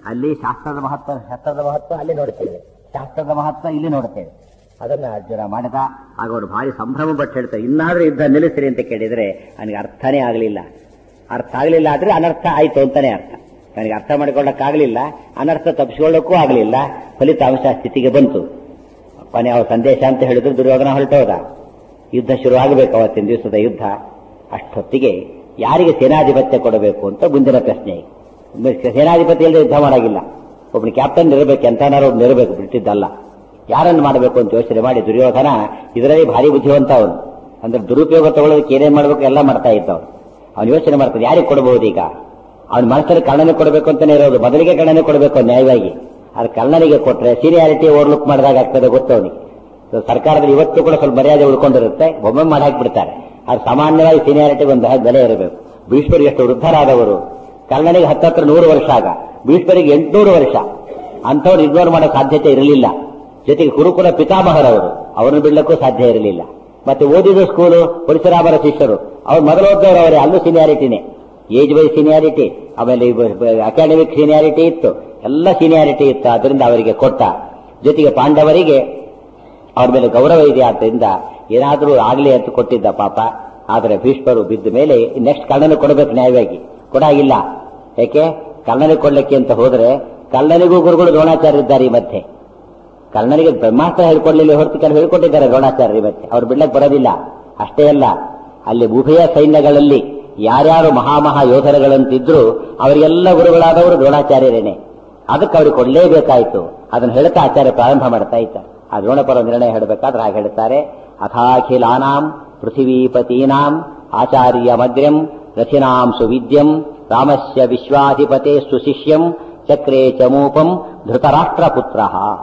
ಅಲ್ಲಿ ಶಾಸ್ತ್ರದ ಮಹತ್ವ ಶಾಸ್ತ್ರದ ಮಹತ್ವ ಅಲ್ಲಿ ನೋಡುತ್ತೇವೆ ಶಾಸ್ತ್ರದ ಮಹತ್ವ ಇಲ್ಲಿ ನೋಡುತ್ತೇವೆ ಅದನ್ನ ಅರ್ಜುನ ಮಾಡಿದ ಆಗ ಅವರು ಭಾರಿ ಸಂಭ್ರಮ ಪಟ್ಟು ಹೇಳ್ತಾರೆ ಇನ್ನಾದ್ರೂ ಯುದ್ಧ ನಿಲ್ಲಿಸ್ರಿ ಅಂತ ಕೇಳಿದ್ರೆ ನನಗೆ ಅರ್ಥನೇ ಆಗಲಿಲ್ಲ ಅರ್ಥ ಆಗಲಿಲ್ಲ ಆದ್ರೆ ಅನರ್ಥ ಆಯ್ತು ಅಂತಾನೆ ಅರ್ಥ ನನಗೆ ಅರ್ಥ ಮಾಡಿಕೊಳ್ಳಕ್ಕಾಗಲಿಲ್ಲ ಅನರ್ಥ ತಪ್ಪಿಸಿಕೊಳ್ಳಕ್ಕೂ ಆಗಲಿಲ್ಲ ಫಲಿತಾಂಶ ಸ್ಥಿತಿಗೆ ಬಂತು ಕೊನೆ ಅವ್ರ ಸಂದೇಶ ಅಂತ ಹೇಳಿದ್ರು ದುರ್ಯೋಧನ ಹೊರಟೋದ ಯುದ್ಧ ಶುರುವಾಗಬೇಕು ಅವತ್ತಿನ ದಿವಸದ ಯುದ್ಧ ಅಷ್ಟೊತ್ತಿಗೆ ಯಾರಿಗೆ ಸೇನಾಧಿಪತ್ಯ ಕೊಡಬೇಕು ಅಂತ ಮುಂದಿನ ಪ್ರಶ್ನೆ ಸೇನಾಧಿಪತಿ ಇಲ್ಲದೆ ಯುದ್ಧ ಮಾಡಾಗಿಲ್ಲ ಒಬ್ಬನ ಕ್ಯಾಪ್ಟನ್ ಇರಬೇಕು ಎಂತನಾರು ಒಬ್ಬನು ಇರಬೇಕು ಬಿಟ್ಟಿದ್ದಲ್ಲ ಯಾರನ್ನು ಮಾಡಬೇಕು ಅಂತ ಯೋಚನೆ ಮಾಡಿ ದುರ್ಯೋಧನ ಇದರಲ್ಲಿ ಭಾರಿ ಬುದ್ಧಿವಂತ ಅವನು ಅಂದ್ರೆ ದುರುಪಯೋಗ ತಗೊಳ್ಳೋದಕ್ಕೆ ಏನೇನ್ ಮಾಡಬೇಕು ಎಲ್ಲ ಮಾಡ್ತಾ ಇದ್ದವನು ಅವನು ಯೋಚನೆ ಮಾಡ್ತಾನೆ ಯಾರಿಗೆ ಕೊಡಬಹುದು ಈಗ ಅವನ ಮನಸ್ಸಲ್ಲಿ ಕರ್ಣನೆ ಕೊಡಬೇಕು ಅಂತಾನೆ ಇರೋದು ಮೊದಲಿಗೆ ಕರ್ಣನೆ ಕೊಡಬೇಕು ನ್ಯಾಯವಾಗಿ ಅದು ಕರ್ಣನಿಗೆ ಕೊಟ್ರೆ ಸೀನಿಯಾರಿಟಿ ಓವರ್ಲುಕ್ ಮಾಡಿದಾಗ ಆಗ್ತದೆ ಗೊತ್ತವನಿಗೆ ಸರ್ಕಾರದಲ್ಲಿ ಇವತ್ತು ಕೂಡ ಸ್ವಲ್ಪ ಮರ್ಯಾದೆ ಉಳ್ಕೊಂಡಿರುತ್ತೆ ಒಮ್ಮೆ ಮಾಡಿ ಹಾಕ್ಬಿಡ್ತಾರೆ ಅದು ಸಾಮಾನ್ಯವಾಗಿ ಸೀನಿಯಾರಿಟಿಗೆ ಒಂದು ಬೆಲೆ ಇರಬೇಕು ಭೀಷ್ಮರಿಗೆ ಎಷ್ಟು ವೃದ್ಧರಾದವರು ಕರ್ಣನಿಗೆ ಹತ್ತತ್ರ ನೂರು ವರ್ಷ ಆಗ ಭೀಷ್ಮರಿಗೆ ಎಂಟುನೂರು ವರ್ಷ ಅಂಥವ್ರು ಇಗ್ನೋರ್ ಮಾಡೋ ಸಾಧ್ಯತೆ ಇರಲಿಲ್ಲ ಜೊತೆಗೆ ಕುರುಕುಲ ಪಿತಾಮಹರವರು ಅವರನ್ನು ಬಿಡ್ಲಕ್ಕೂ ಸಾಧ್ಯ ಇರಲಿಲ್ಲ ಮತ್ತೆ ಓದಿದ ಸ್ಕೂಲು ಪರಶುರಾಮರ ಶಿಷ್ಯರು ಅವ್ರು ಮೊದಲು ಓದ್ದವರು ಅವರೇ ಅಲ್ಲೂ ಸೀನಿಯಾರಿಟಿನೇ ಏಜ್ ವೈಸ್ ಸೀನಿಯಾರಿಟಿ ಆಮೇಲೆ ಅಕಾಡೆಮಿಕ್ ಸೀನಿಯಾರಿಟಿ ಇತ್ತು ಎಲ್ಲ ಸೀನಿಯಾರಿಟಿ ಇತ್ತು ಅದರಿಂದ ಅವರಿಗೆ ಕೊಟ್ಟ ಜೊತೆಗೆ ಪಾಂಡವರಿಗೆ ಅವ್ರ ಮೇಲೆ ಗೌರವ ಇದೆ ಆದ್ದರಿಂದ ಏನಾದರೂ ಆಗಲಿ ಅಂತ ಕೊಟ್ಟಿದ್ದ ಪಾಪ ಆದರೆ ಭೀಷ್ಮರು ಬಿದ್ದ ಮೇಲೆ ನೆಕ್ಸ್ಟ್ ಕರ್ಣನ ಕೊಡಬೇಕು ನ್ಯಾಯವಾಗಿ ಕೊಡಾಗಿಲ್ಲ ಯಾಕೆ ಕರ್ಣನಿಗೆ ಕೊಡ್ಲಿಕ್ಕೆ ಅಂತ ಹೋದ್ರೆ ಕರ್ಣನಿಗೂ ಗುರುಗಳು ದ್ರೋಣಾಚಾರ್ಯ ಇದ್ದಾರೆ ಈ ಮಧ್ಯೆ ಕರ್ಣನಿಗೆ ಬ್ರಹ್ಮಾಸ್ತ್ರ ಹೇಳ್ಕೊಡ್ಲಿಲ್ಲ ಹೊರತು ಕೆಲವು ಹೇಳ್ಕೊಟ್ಟಿದ್ದಾರೆ ದ್ರೋಣಾಚಾರ್ಯ ಮತ್ತೆ ಅವ್ರು ಬಿಡ್ಲಕ್ಕೆ ಬರೋದಿಲ್ಲ ಅಷ್ಟೇ ಅಲ್ಲ ಅಲ್ಲಿ ಉಭಯ ಸೈನ್ಯಗಳಲ್ಲಿ ಯಾರ್ಯಾರು ಮಹಾಮಹಾ ಯೋಧರುಗಳಂತಿದ್ರು ಅವರಿಗೆಲ್ಲ ಗುರುಗಳಾದವರು ದ್ರೋಣಾಚಾರ್ಯರೇನೆ ಅದಕ್ಕೆ ಅವ್ರಿಗೆ ಕೊಡಲೇಬೇಕಾಯ್ತು ಅದನ್ನು ಹೇಳ್ತಾ ಆಚಾರ್ಯ ಪ್ರಾರಂಭ ಮಾಡ್ತಾ ಇದ್ದಾರೆ ಆ ದ್ರೋಣಪರ ನಿರ್ಣಯ ಹೇಳಬೇಕಾದ್ರೆ ಹಾಗೆ ಹೇಳ್ತಾರೆ ಅಥಾಖಿಲಾನಾಂ ಪೃಥಿವೀಪತೀನಾಂ ಆಚಾರ್ಯ ಮಗ್ರ್ಯಂ ರಥಿನಾಂ ಸುವಿದ್ಯಂ ರಾಮಸ್ಯ ವಿಶ್ವಾಧಿಪತೆ ಸುಶಿಷ್ಯಂ ಚಕ್ರೇ ಚಮೂಪಂ ಧೃತರಾಷ್ಟ್ರಪುತ್ರ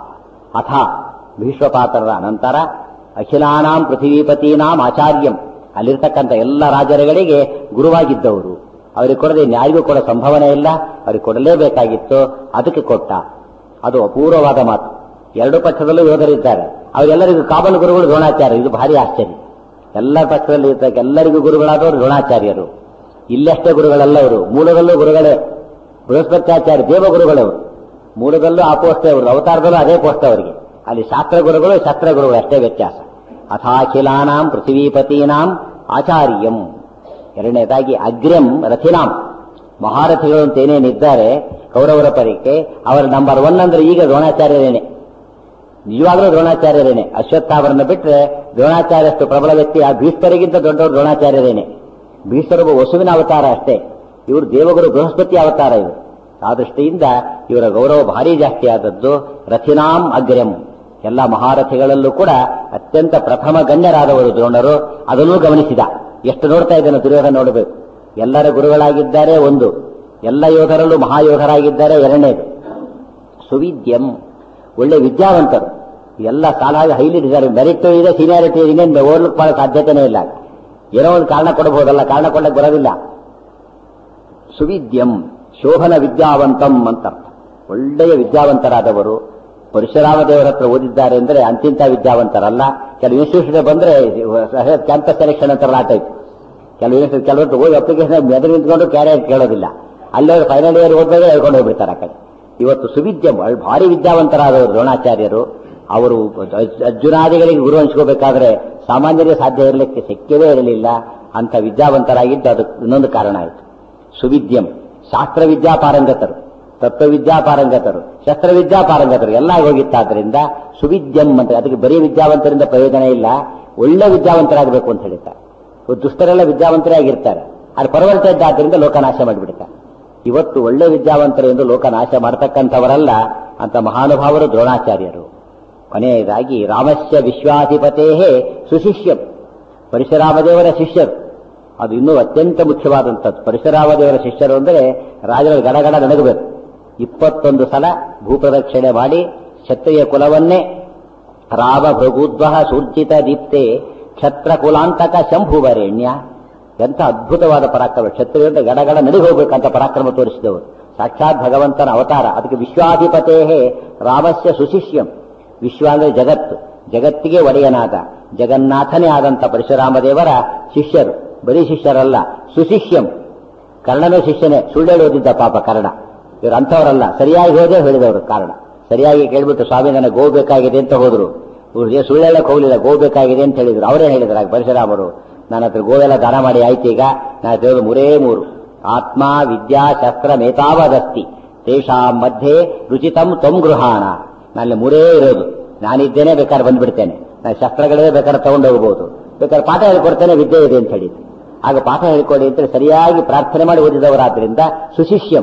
ಅಥ ಭೀಷ್ಮಪಾತ್ರರ ನಂತರ ಅಖಿಲಾನಾಂ ಪೃಥಿವೀಪತೀನಾಂ ಆಚಾರ್ಯಂ ಅಲ್ಲಿರ್ತಕ್ಕಂಥ ಎಲ್ಲ ರಾಜರುಗಳಿಗೆ ಗುರುವಾಗಿದ್ದವರು ಅವರಿಗೆ ಕೊಡದೆ ನ್ಯಾಯಿಗೂ ಕೊಡೋ ಸಂಭವನೆ ಇಲ್ಲ ಅವರಿಗೆ ಕೊಡಲೇಬೇಕಾಗಿತ್ತು ಅದಕ್ಕೆ ಕೊಟ್ಟ ಅದು ಅಪೂರ್ವವಾದ ಮಾತು ಎರಡು ಪಕ್ಷದಲ್ಲೂ ಯೋಧರಿದ್ದಾರೆ ಅವರೆಲ್ಲರಿಗೂ ಕಾಮನ್ ಗುರುಗಳು ದ್ರೋಣಾಚಾರ್ಯ ಇದು ಭಾರಿ ಆಶ್ಚರ್ಯ ಎಲ್ಲ ಪಕ್ಷದಲ್ಲಿ ಇರ್ತಕ್ಕ ಎಲ್ಲರಿಗೂ ಗುರುಗಳಾದವರು ದ್ರೋಣಾಚಾರ್ಯರು ಇಲ್ಲಷ್ಟೇ ಗುರುಗಳಲ್ಲವರು ಮೂಲದಲ್ಲೂ ಗುರುಗಳೇ ಬೃಹಸ್ಪತ್ಯಾಚಾರ್ಯ ದೇವಗುರುಗಳವರು ಮೂಲದಲ್ಲೂ ಆ ಪೋಸ್ಟೇ ಅವರು ಅವತಾರದಲ್ಲೂ ಅದೇ ಪೋಸ್ಟ್ ಅವರಿಗೆ ಅಲ್ಲಿ ಶಾಸ್ತ್ರ ಗುರುಗಳು ಶಸ್ತ್ರ ಗುರುಗಳು ಅಷ್ಟೇ ವ್ಯತ್ಯಾಸ ಅಥಾಖಿಲಾನಾಂ ಪೃಥ್ವೀಪತೀನಾಂ ಆಚಾರ್ಯಂ ಎರಡನೇದಾಗಿ ಅಗ್ರ್ಯಂ ರಥಿನಾಂ ಮಹಾರಥಿಗಳು ಅಂತ ಏನೇನಿದ್ದಾರೆ ಕೌರವರ ಪರೀಕ್ಷೆ ಅವರ ನಂಬರ್ ಒನ್ ಅಂದ್ರೆ ಈಗ ದ್ರೋಣಾಚಾರ್ಯರೇನೆ ನಿಜವಾಗ್ಲೂ ದ್ರೋಣಾಚಾರ್ಯರೇನೆ ಅಶ್ವತ್ಥಾವರನ್ನ ಬಿಟ್ರೆ ದ್ರೋಣಾಚಾರ್ಯಷ್ಟು ಪ್ರಬಲ ವ್ಯಕ್ತಿ ಆ ಭೀಷ್ಮರಿಗಿಂತ ದೊಡ್ಡವರು ದ್ರೋಣಾಚಾರ್ಯರೇನೆ ಭೀಷ್ಮರೊಬ್ಬ ವಸುವಿನ ಅವತಾರ ಅಷ್ಟೇ ಇವರು ದೇವಗುರು ಬೃಹಸ್ಪತಿ ಅವತಾರ ಇವರು ಆ ದೃಷ್ಟಿಯಿಂದ ಇವರ ಗೌರವ ಭಾರಿ ಜಾಸ್ತಿ ಆದದ್ದು ರಥಿನಾಂ ಅಗ್ರ್ಯಂ ಎಲ್ಲ ಮಹಾರಥಿಗಳಲ್ಲೂ ಕೂಡ ಅತ್ಯಂತ ಪ್ರಥಮ ಗಣ್ಯರಾದವರು ದ್ರೋಣರು ಅದನ್ನೂ ಗಮನಿಸಿದ ಎಷ್ಟು ನೋಡ್ತಾ ಇದ್ದಾನೆ ದುರ್ಯೋಧನ ನೋಡಬೇಕು ಎಲ್ಲರ ಗುರುಗಳಾಗಿದ್ದಾರೆ ಒಂದು ಎಲ್ಲ ಯೋಧರಲ್ಲೂ ಮಹಾಯೋಧರಾಗಿದ್ದಾರೆ ಎರಡನೇದು ಸುವಿದ್ಯಂ ಒಳ್ಳೆ ವಿದ್ಯಾವಂತರು ಎಲ್ಲ ಸಾಲಾಗಿ ಹೈಲಿ ಮೆರಿಟ್ ಇದೆ ಸೀನಿಯಾರಿಟಿ ಇದೆ ಇನ್ನೇನು ಓದ್ಲಿಕ್ಕೆ ಮಾಡೋ ಸಾಧ್ಯತೆನೇ ಇಲ್ಲ ಏನೋ ಒಂದು ಕಾರಣ ಕೊಡಬಹುದಲ್ಲ ಕಾರಣ ಕೊಡಕ್ಕೆ ಬರೋದಿಲ್ಲ ಸುವಿದ್ಯಂ ಶೋಭನ ವಿದ್ಯಾವಂತಂ ಅಂತ ಒಳ್ಳೆಯ ವಿದ್ಯಾವಂತರಾದವರು ಪರಶುರಾಮ ದೇವರ ಹತ್ರ ಓದಿದ್ದಾರೆ ಅಂದ್ರೆ ಅಂತಿಂತ ವಿದ್ಯಾವಂತರಲ್ಲ ಕೆಲವು ಇನ್ಸ್ಟಿಟ್ಯೂಷನ್ ಬಂದ್ರೆ ಕ್ಯಾಂಪಸ್ ಸೆಲೆಕ್ಷನ್ ಅಂತಾರಲ್ಲ ಆ ಟೈಪ್ ಕೆಲವು ಕೆಲವರು ಓದಿ ಅಪ್ಲಿಕೇಶನ್ ಎದುರು ನಿಂತ್ಕೊಂಡು ಕ್ಯಾರಿಯರ್ ಕೇಳೋದಿಲ್ಲ ಅಲ್ಲೇ ಫೈನಲ್ ಇಯರ್ ಓದಿದಾಗ ಹೇಳ್ಕೊಂಡು ಹೋಗ್ಬಿಡ್ತಾರೆ ಆ ಕಡೆ ಇವತ್ತು ಸುವಿದ್ಯ ಭಾರಿ ವಿದ್ಯಾವಂತರಾದವರು ದ್ರೋಣಾಚಾರ್ಯರು ಅವರು ಅರ್ಜುನಾದಿಗಳಿಗೆ ಗುರು ಹಂಚ್ಕೋಬೇಕಾದ್ರೆ ಸಾಮಾನ್ಯರಿಗೆ ಸಾಧ್ಯ ಇರಲಿಕ್ಕೆ ಶಕ್ಯವೇ ಇರಲಿಲ್ಲ ಅಂತ ವಿದ್ಯಾವಂತರಾಗಿದ್ದು ಅದಕ್ಕೆ ಇನ್ನೊಂದು ಕಾರಣ ಆಯಿತು ಸುವಿದ್ಯಂ ಶಾಸ್ತ್ರ ವಿದ್ಯಾಪಾರಂಗತರು ತತ್ವವಿದ್ಯಾಪಾರಂಗತರು ಶಸ್ತ್ರವಿದ್ಯಾಪಾರಂಗತರು ಎಲ್ಲ ಹೋಗಿತ್ತಾದ್ರಿಂದ ಸುವಿದ್ಯಂ ಅಂತ ಅದಕ್ಕೆ ಬರೀ ವಿದ್ಯಾವಂತರಿಂದ ಪ್ರಯೋಜನ ಇಲ್ಲ ಒಳ್ಳೆ ವಿದ್ಯಾವಂತರಾಗಬೇಕು ಅಂತ ಹೇಳ್ತಾರೆ ದುಷ್ಟರೆಲ್ಲ ವಿದ್ಯಾವಂತರೇ ಆಗಿರ್ತಾರೆ ಅದು ಪರವರ್ತ ಇದ್ದಾದ್ರಿಂದ ಲೋಕನಾಶ ಮಾಡಿಬಿಡ್ತಾರೆ ಇವತ್ತು ಒಳ್ಳೆ ವಿದ್ಯಾವಂತರು ಎಂದು ಲೋಕನಾಶ ಮಾಡತಕ್ಕಂಥವರಲ್ಲ ಅಂತ ಮಹಾನುಭಾವರು ದ್ರೋಣಾಚಾರ್ಯರು ಕೊನೆಯದಾಗಿ ರಾಮಸ್ಯ ವಿಶ್ವಾಧಿಪತೇ ಸುಶಿಷ್ಯಂ ಪರಶುರಾಮದೇವರ ಶಿಷ್ಯರು ಅದು ಇನ್ನೂ ಅತ್ಯಂತ ಮುಖ್ಯವಾದಂಥದ್ದು ಪರಶುರಾಮದೇವರ ಶಿಷ್ಯರು ಅಂದರೆ ರಾಜರ ಗಡಗಡ ನಡಗಬೇಕು ಇಪ್ಪತ್ತೊಂದು ಸಲ ಭೂಪ್ರದಕ್ಷಿಣೆ ಮಾಡಿ ಕ್ಷತ್ರಿಯ ಕುಲವನ್ನೇ ರಾಮ ಭೃಗೂದ್ವ ಸೂರ್ಜಿತ ದೀಪ್ತೆ ಕ್ಷತ್ರ ಕುಲಾಂತಕ ಶಂಭುವರೇಣ್ಯ ಎಂಥ ಅದ್ಭುತವಾದ ಪರಾಕ್ರಮ ಕ್ಷತ್ರಿಯರಿಂದ ಗಡಗಡ ನಡಿ ಹೋಗ್ಬೇಕಂತ ಪರಾಕ್ರಮ ತೋರಿಸಿದವರು ಸಾಕ್ಷಾತ್ ಭಗವಂತನ ಅವತಾರ ಅದಕ್ಕೆ ವಿಶ್ವಾಧಿಪತೇ ರಾಮಸ್ಯ ಸುಶಿಷ್ಯಂ ವಿಶ್ವ ಅಂದ್ರೆ ಜಗತ್ತು ಜಗತ್ತಿಗೆ ಒಡೆಯನಾದ ಜಗನ್ನಾಥನೇ ಆದಂಥ ಪರಶುರಾಮದೇವರ ಶಿಷ್ಯರು ಬರೀ ಶಿಷ್ಯರಲ್ಲ ಸುಶಿಷ್ಯಂ ಕರ್ಣನ ಶಿಷ್ಯನೇ ಸುಳ್ಳೇಳು ಓದಿದ್ದ ಪಾಪ ಕರ್ಣ ಇವ್ರು ಅಂಥವರಲ್ಲ ಸರಿಯಾಗಿ ಹೋದೇ ಹೇಳಿದವರು ಕಾರಣ ಸರಿಯಾಗಿ ಕೇಳ್ಬಿಟ್ಟು ಸ್ವಾಮಿ ನನಗೆ ಗೋ ಬೇಕಾಗಿದೆ ಅಂತ ಹೋದ್ರು ಇವ್ರಿಗೆ ಸುಳ್ಳು ಹೇಳಕ್ ಹೋಗ್ಲಿಲ್ಲ ಗೋ ಬೇಕಾಗಿದೆ ಅಂತ ಹೇಳಿದ್ರು ಅವರೇ ಹೇಳಿದ್ರು ಆಗ ಪರಶುರಾಮರು ನನ್ನ ಹತ್ರ ಗೋವೆಲ್ಲ ದಾನ ಮಾಡಿ ಆಯ್ತು ಈಗ ನಾನು ತಿಳಿದು ಮೂರೇ ಮೂರು ಆತ್ಮ ವಿದ್ಯಾ ಶಸ್ತ್ರ ಮೇತಾವದಸ್ತಿ ತೇಷಾಂ ಮಧ್ಯೆ ರುಚಿತಂ ತ್ವಂ ಗೃಹಾಣ ನಲ್ಲಿ ಮೂರೇ ಇರೋದು ನಾನಿದ್ದೇನೆ ಬೇಕಾದ್ರೆ ಬಂದ್ಬಿಡ್ತೇನೆ ನಾನು ಶಸ್ತ್ರಗಳೇ ಬೇಕಾದ್ರೆ ತಗೊಂಡು ಹೋಗ್ಬೋದು ಬೇಕಾದ್ರೆ ಪಾಠ ಹೇಳ್ಕೊಡ್ತೇನೆ ವಿದ್ಯೆ ಇದೆ ಅಂತ ಹೇಳಿದ್ರು ಆಗ ಪಾಠ ಹೇಳ್ಕೊಡಿ ಅಂತ ಸರಿಯಾಗಿ ಪ್ರಾರ್ಥನೆ ಮಾಡಿ ಓದಿದವರಾದ್ರಿಂದ ಸುಶಿಷ್ಯಂ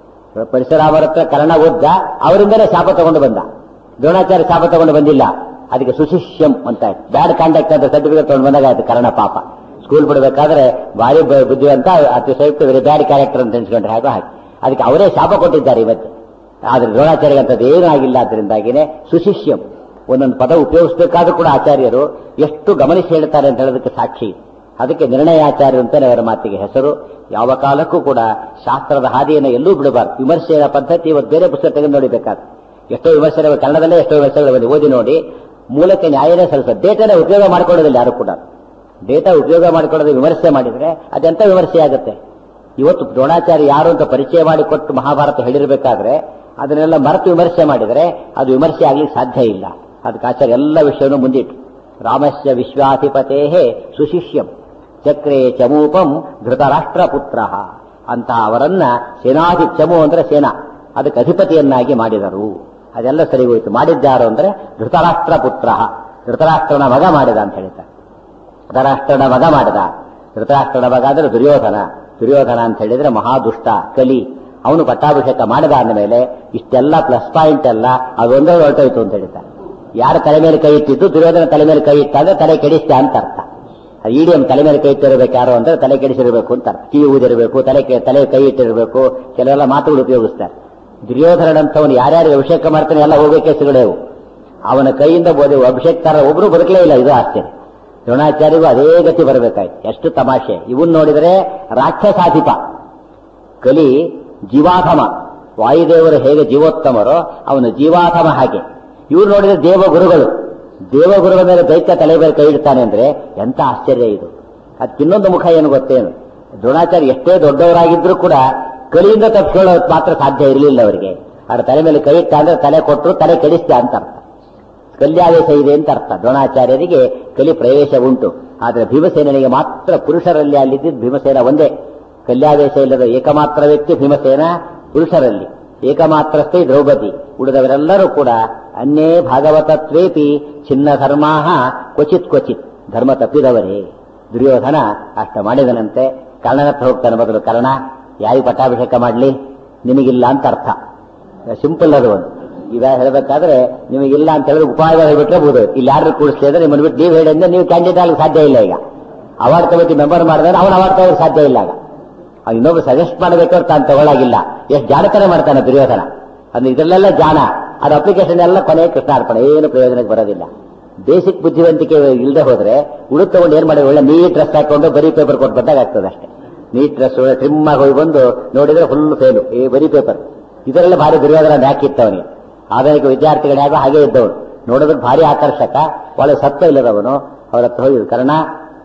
ಪರಿಸರಾಮರ ಹತ್ರ ಕರ್ಣ ಓದ್ದ ಅವರಿಂದಲೇ ಶಾಪ ತಗೊಂಡು ಬಂದ ದ್ರೋಣಾಚಾರ್ಯ ಶಾಪ ತಗೊಂಡು ಬಂದಿಲ್ಲ ಅದಕ್ಕೆ ಸುಶಿಷ್ಯಂ ಅಂತ ಬ್ಯಾಡ್ ಕಾಂಟ್ಯಾಕ್ಟ್ ಅಂತ ಸರ್ಟಿಫಿಕೇಟ್ ತಗೊಂಡು ಬಂದಾಗ ಆಯ್ತು ಕರ್ಣ ಪಾಪ ಸ್ಕೂಲ್ ಬಿಡಬೇಕಾದ್ರೆ ಭಾರಿ ಬ- ಬುದ್ಧಿವಂತ ಅತಿ ಸಂಯುಕ್ತ ವೆರಿ ಬ್ಯಾಡ್ ಕ್ಯಾರೆಕ್ಟರ್ ಅಂತ ಎಣಿಸ್ಕೊಂಡ್ರೆ ಹಾಗೆ ಹಾಗೆ ಅದಕ್ಕೆ ಅವರೇ ಶಾಪ ಕೊಟ್ಟಿದ್ದಾರೆ ಇವತ್ತು ಆದ್ರೆ ದ್ರೋಣಾಚಾರ್ಯ ಅಂತದ್ದು ಏನೂ ಆಗಿಲ್ಲ ಅದರಿಂದಾಗಿನೇ ಸುಶಿಷ್ಯಂ ಒಂದೊಂದು ಪದ ಉಪಯೋಗಿಸಬೇಕಾದ್ರೂ ಕೂಡ ಆಚಾರ್ಯರು ಎಷ್ಟು ಗಮನಿಸಿ ಹೇಳ್ತಾರೆ ಅಂತ ಹೇಳೋದಕ್ಕೆ ಸಾಕ್ಷಿ ಅದಕ್ಕೆ ನಿರ್ಣಯಾಚಾರ್ಯ ಅಂತಾನೆ ಅವರ ಮಾತಿಗೆ ಹೆಸರು ಯಾವ ಕಾಲಕ್ಕೂ ಕೂಡ ಶಾಸ್ತ್ರದ ಹಾದಿಯನ್ನು ಎಲ್ಲೂ ಬಿಡಬಾರ್ದು ವಿಮರ್ಶೆಯ ಪದ್ಧತಿ ಇವತ್ತು ಬೇರೆ ಪುಸ್ತಕ ತೆಗೆದು ನೋಡಿಬೇಕಾದ್ರೆ ಎಷ್ಟೋ ವಿಮರ್ಶೆಗಳು ಕನ್ನಡದಲ್ಲೇ ಎಷ್ಟೋ ವಿಮರ್ಶೆಗಳು ಬಂದು ಓದಿ ನೋಡಿ ಮೂಲಕ್ಕೆ ನ್ಯಾಯನೇ ಸಲ್ಲಿಸ ಡೇಟಾನೇ ಉಪಯೋಗ ಮಾಡ್ಕೊಳ್ಳೋದಿಲ್ಲ ಯಾರು ಕೂಡ ಡೇಟಾ ಉಪಯೋಗ ಮಾಡಿಕೊಳ್ಳೋದು ವಿಮರ್ಶೆ ಮಾಡಿದ್ರೆ ಅದೆಂತ ವಿಮರ್ಶೆ ಆಗುತ್ತೆ ಇವತ್ತು ದ್ರೋಣಾಚಾರ್ಯ ಯಾರು ಅಂತ ಪರಿಚಯ ಮಾಡಿಕೊಟ್ಟು ಮಹಾಭಾರತ ಹೇಳಿರ್ಬೇಕಾದ್ರೆ ಅದನ್ನೆಲ್ಲ ಮರೆತು ವಿಮರ್ಶೆ ಮಾಡಿದರೆ ಅದು ವಿಮರ್ಶೆ ಆಗ್ಲಿಕ್ಕೆ ಸಾಧ್ಯ ಇಲ್ಲ ಅದಕ್ಕೆ ಆಚಾರ್ಯ ಎಲ್ಲ ವಿಷಯವನ್ನು ಮುಂದಿಟ್ಟು ರಾಮಸ್ಯ ವಿಶ್ವಾಧಿಪತೇ ಸುಶಿಷ್ಯಂ ಚಕ್ರೇ ಚಮೂಪಂ ಧೃತರಾಷ್ಟ್ರ ಪುತ್ರ ಅಂತಹ ಅವರನ್ನ ಸೇನಾಧಿ ಚಮು ಅಂದ್ರೆ ಸೇನಾ ಅದಕ್ಕೆ ಅಧಿಪತಿಯನ್ನಾಗಿ ಮಾಡಿದರು ಅದೆಲ್ಲ ಸರಿ ಹೋಯಿತು ಮಾಡಿದ್ದಾರು ಅಂದ್ರೆ ಧೃತರಾಷ್ಟ್ರ ಪುತ್ರ ಧೃತರಾಷ್ಟ್ರನ ಮಗ ಮಾಡಿದ ಅಂತ ಹೇಳ್ತಾರೆ ಧೃತರಾಷ್ಟ್ರನ ಮಗ ಮಾಡಿದ ಧೃತರಾಷ್ಟ್ರನ ಮಗ ಅಂದ್ರೆ ದುರ್ಯೋಧನ ದುರ್ಯೋಧನ ಅಂತ ಹೇಳಿದ್ರೆ ಮಹಾದುಷ್ಟ ಕಲಿ ಅವನು ಪಟ್ಟಾಭಿಷೇಕ ಮಾಡಿದ ಅಂದಮೇಲೆ ಇಷ್ಟೆಲ್ಲ ಪ್ಲಸ್ ಪಾಯಿಂಟ್ ಎಲ್ಲ ಅದೊಂದೇ ಹೊರಟೋಯ್ತು ಅಂತ ಹೇಳ್ತಾರೆ ಯಾರ ತಲೆ ಮೇಲೆ ಕೈ ಇಟ್ಟಿದ್ದು ದುರ್ಯೋಧನ ತಲೆ ಮೇಲೆ ಕೈ ಇಟ್ಟ ಅಂದ್ರೆ ತಲೆ ಕೆಡಿಸ್ತ ಅಂತ ಅರ್ಥ ಇಡಿಎಂ ತಲೆ ಮೇಲೆ ಕೈ ಇಟ್ಟಿರ್ಬೇಕು ಯಾರು ಅಂದ್ರೆ ತಲೆ ಕೆಡಿಸಿರ್ಬೇಕು ಅಂತ ಅರ್ಥ. ಕಿವಿ ಊದಿರಬೇಕು ತಲೆ ಕೆ- ತಲೆ ಕೈ ಇಟ್ಟಿರಬೇಕು ಕೆಲವೆಲ್ಲ ಮಾತುಗಳು ಉಪಯೋಗಿಸ್ತಾರೆ ದುರ್ಯೋಧನಂತವನು ಯಾರ್ಯಾರು ಅಭಿಷೇಕ ಮಾಡ್ತಾನೆ ಎಲ್ಲ ಹೋಗಕ್ಕೆ ಸಿಗಡೆವು ಅವನ ಕೈಯಿಂದ ಬೋದೆ ಅಭಿಷೇಕ್ತಾರ ಒಬ್ರು ಬದುಕಲೇ ಇಲ್ಲ ಇದು ಆಶ್ಚರ್ಯ ದ್ರೋಣಾಚಾರ್ಯಗೂ ಅದೇ ಗತಿ ಬರಬೇಕಾಯ್ತು ಎಷ್ಟು ತಮಾಷೆ ಇವನ್ ನೋಡಿದರೆ ರಾಕ್ಷಸಾಧಿಪ ಕಲಿ ಜೀವಾಧಮ ವಾಯುದೇವರು ಹೇಗೆ ಜೀವೋತ್ತಮರೋ ಅವನು ಜೀವಾಧಮ ಹಾಗೆ ಇವ್ರು ನೋಡಿದ್ರೆ ದೇವಗುರುಗಳು ದೇವಗುರುಗಳ ಮೇಲೆ ದೈತ್ಯ ತಲೆ ಮೇಲೆ ಕೈ ಇಡ್ತಾನೆ ಅಂದ್ರೆ ಎಂತ ಆಶ್ಚರ್ಯ ಇದು ಅದಕ್ಕೆ ಇನ್ನೊಂದು ಮುಖ ಏನು ಗೊತ್ತೇನು ದ್ರೋಣಾಚಾರ್ಯ ಎಷ್ಟೇ ದೊಡ್ಡವರಾಗಿದ್ರು ಕೂಡ ಕಲಿಯಿಂದ ತಪ್ಪಿಕೊಳ್ಳೋದು ಮಾತ್ರ ಸಾಧ್ಯ ಇರಲಿಲ್ಲ ಅವರಿಗೆ ಅವ್ರ ತಲೆ ಮೇಲೆ ಕೈ ಇಟ್ಟ ಅಂದ್ರೆ ತಲೆ ಕೊಟ್ಟರು ತಲೆ ಕೆಡಿಸ್ತ ಅಂತ ಅರ್ಥ ಕಲ್ಯಾವೇಶ ಇದೆ ಅಂತ ಅರ್ಥ ದ್ರೋಣಾಚಾರ್ಯರಿಗೆ ಕಲಿ ಪ್ರವೇಶ ಉಂಟು ಆದ್ರೆ ಭೀಮಸೇನಿಗೆ ಮಾತ್ರ ಪುರುಷರಲ್ಲಿ ಅಲ್ಲಿದ್ದ ಭೀಮಸೇನ ಒಂದೇ ಕಲ್ಯಾವೇಶ ಇಲ್ಲದ ಏಕಮಾತ್ರ ವ್ಯಕ್ತಿ ಭೀಮಸೇನ ಪುರುಷರಲ್ಲಿ ಏಕಮಾತ್ರಸ್ಥೆ ದ್ರೌಪದಿ ಉಳಿದವರೆಲ್ಲರೂ ಕೂಡ ಅನ್ಯೇ ಭಾಗವತತ್ವೇಪಿ ಚಿನ್ನ ಧರ್ಮಾಹ ಕ್ವಚಿತ್ ಕ್ವಚಿತ್ ಧರ್ಮ ತಪ್ಪಿದವರೇ ದುರ್ಯೋಧನ ಅಷ್ಟ ಮಾಡಿದನಂತೆ ಕರ್ಣನ ಹತ್ರ ಹೋಗ್ತಾನೆ ಮೊದಲು ಕರ್ಣ ಯಾರಿಗೆ ಪಟ್ಟಾಭಿಷೇಕ ಮಾಡಲಿ ನಿಮಗಿಲ್ಲ ಅಂತ ಅರ್ಥ ಸಿಂಪಲ್ ಅದು ಒಂದು ಇವಾಗ ಹೇಳಬೇಕಾದ್ರೆ ನಿಮಗಿಲ್ಲ ಅಂತ ಹೇಳಿದ್ರೆ ಉಪಾಯ ಹೇಳ್ಬಿಟ್ರೆ ಬೋದು ಇಲ್ಲಿ ಯಾರು ಕೂಡಿಸ್ಲಿ ಅಂದ್ರೆ ನಿಮ್ಮನ್ನು ಬಿಟ್ಟು ನೀವು ಹೇಳಿದ್ರೆ ನೀವು ಕ್ಯಾಂಡಿಡೇಟ್ ಆಗಲಿಕ್ಕೆ ಸಾಧ್ಯ ಇಲ್ಲ ಈಗ ಅವಾರ್ಡ್ ಕಮಿಟಿ ಮೆಂಬರ್ ಮಾಡಿದ್ರೆ ಅವನು ಅವಾರ್ಡ್ ತಗೋಕ್ಕೆ ಸಾಧ್ಯ ಇಲ್ಲ ಆಗ ಅವ್ನು ಇನ್ನೊಬ್ರು ಸಜೆಸ್ಟ್ ಮಾಡಬೇಕಾದ್ರೆ ತಾನು ತಗೊಳಾಗಿಲ್ಲ ಎಷ್ಟು ಜಾಣತನ ಮಾಡ್ತಾನೆ ದುರ್ಯೋಧನ ಅಂದ್ರೆ ಇದರಲ್ಲೆಲ್ಲ ಜಾಣ ಅದು ಅಪ್ಲಿಕೇಶನ್ ಎಲ್ಲ ಕೊನೆಗೆ ಕೃಷ್ಣಾರ್ಪಣೆ ಏನು ಪ್ರಯೋಜನಕ್ಕೆ ಬರೋದಿಲ್ಲ ಬೇಸಿಕ್ ಬುದ್ಧಿವಂತಿಕೆ ಇಲ್ಲದೆ ಹೋದ್ರೆ ಉಡುಗ್ ತಗೊಂಡು ಏನ್ ಮಾಡಿ ಒಳ್ಳೆ ನೀಟ್ ಡ್ರೆಸ್ ಹಾಕೊಂಡು ಬರೀ ಪೇಪರ್ ಕೊಟ್ಟು ಬಂದಾಗ ಆಗ್ತದೆ ಅಷ್ಟೇ ನೀಟ್ ಡ್ರೆಸ್ ಒಳ್ಳೆ ಟ್ರಿಮ್ ಆಗಿ ಹೋಗಿ ಬಂದು ನೋಡಿದ್ರೆ ಫುಲ್ ಫೇಲು ಈ ಬರೀ ಪೇಪರ್ ಇದರೆಲ್ಲ ಭಾರಿ ದುರ್ಯೋಧನ ಹಾಕಿತ್ತು ಅವನಿಗೆ ಆಧುನಿಕ ವಿದ್ಯಾರ್ಥಿಗಳಾಗ ಹಾಗೆ ಇದ್ದವನು ನೋಡೋದಕ್ಕೆ ಭಾರಿ ಆಕರ್ಷಕ ಒಳ್ಳೆ ಸತ್ವ ಇಲ್ಲದವನು ಅವರ ಹತ್ರ ಹೋಗಿ ಕರ್ಣ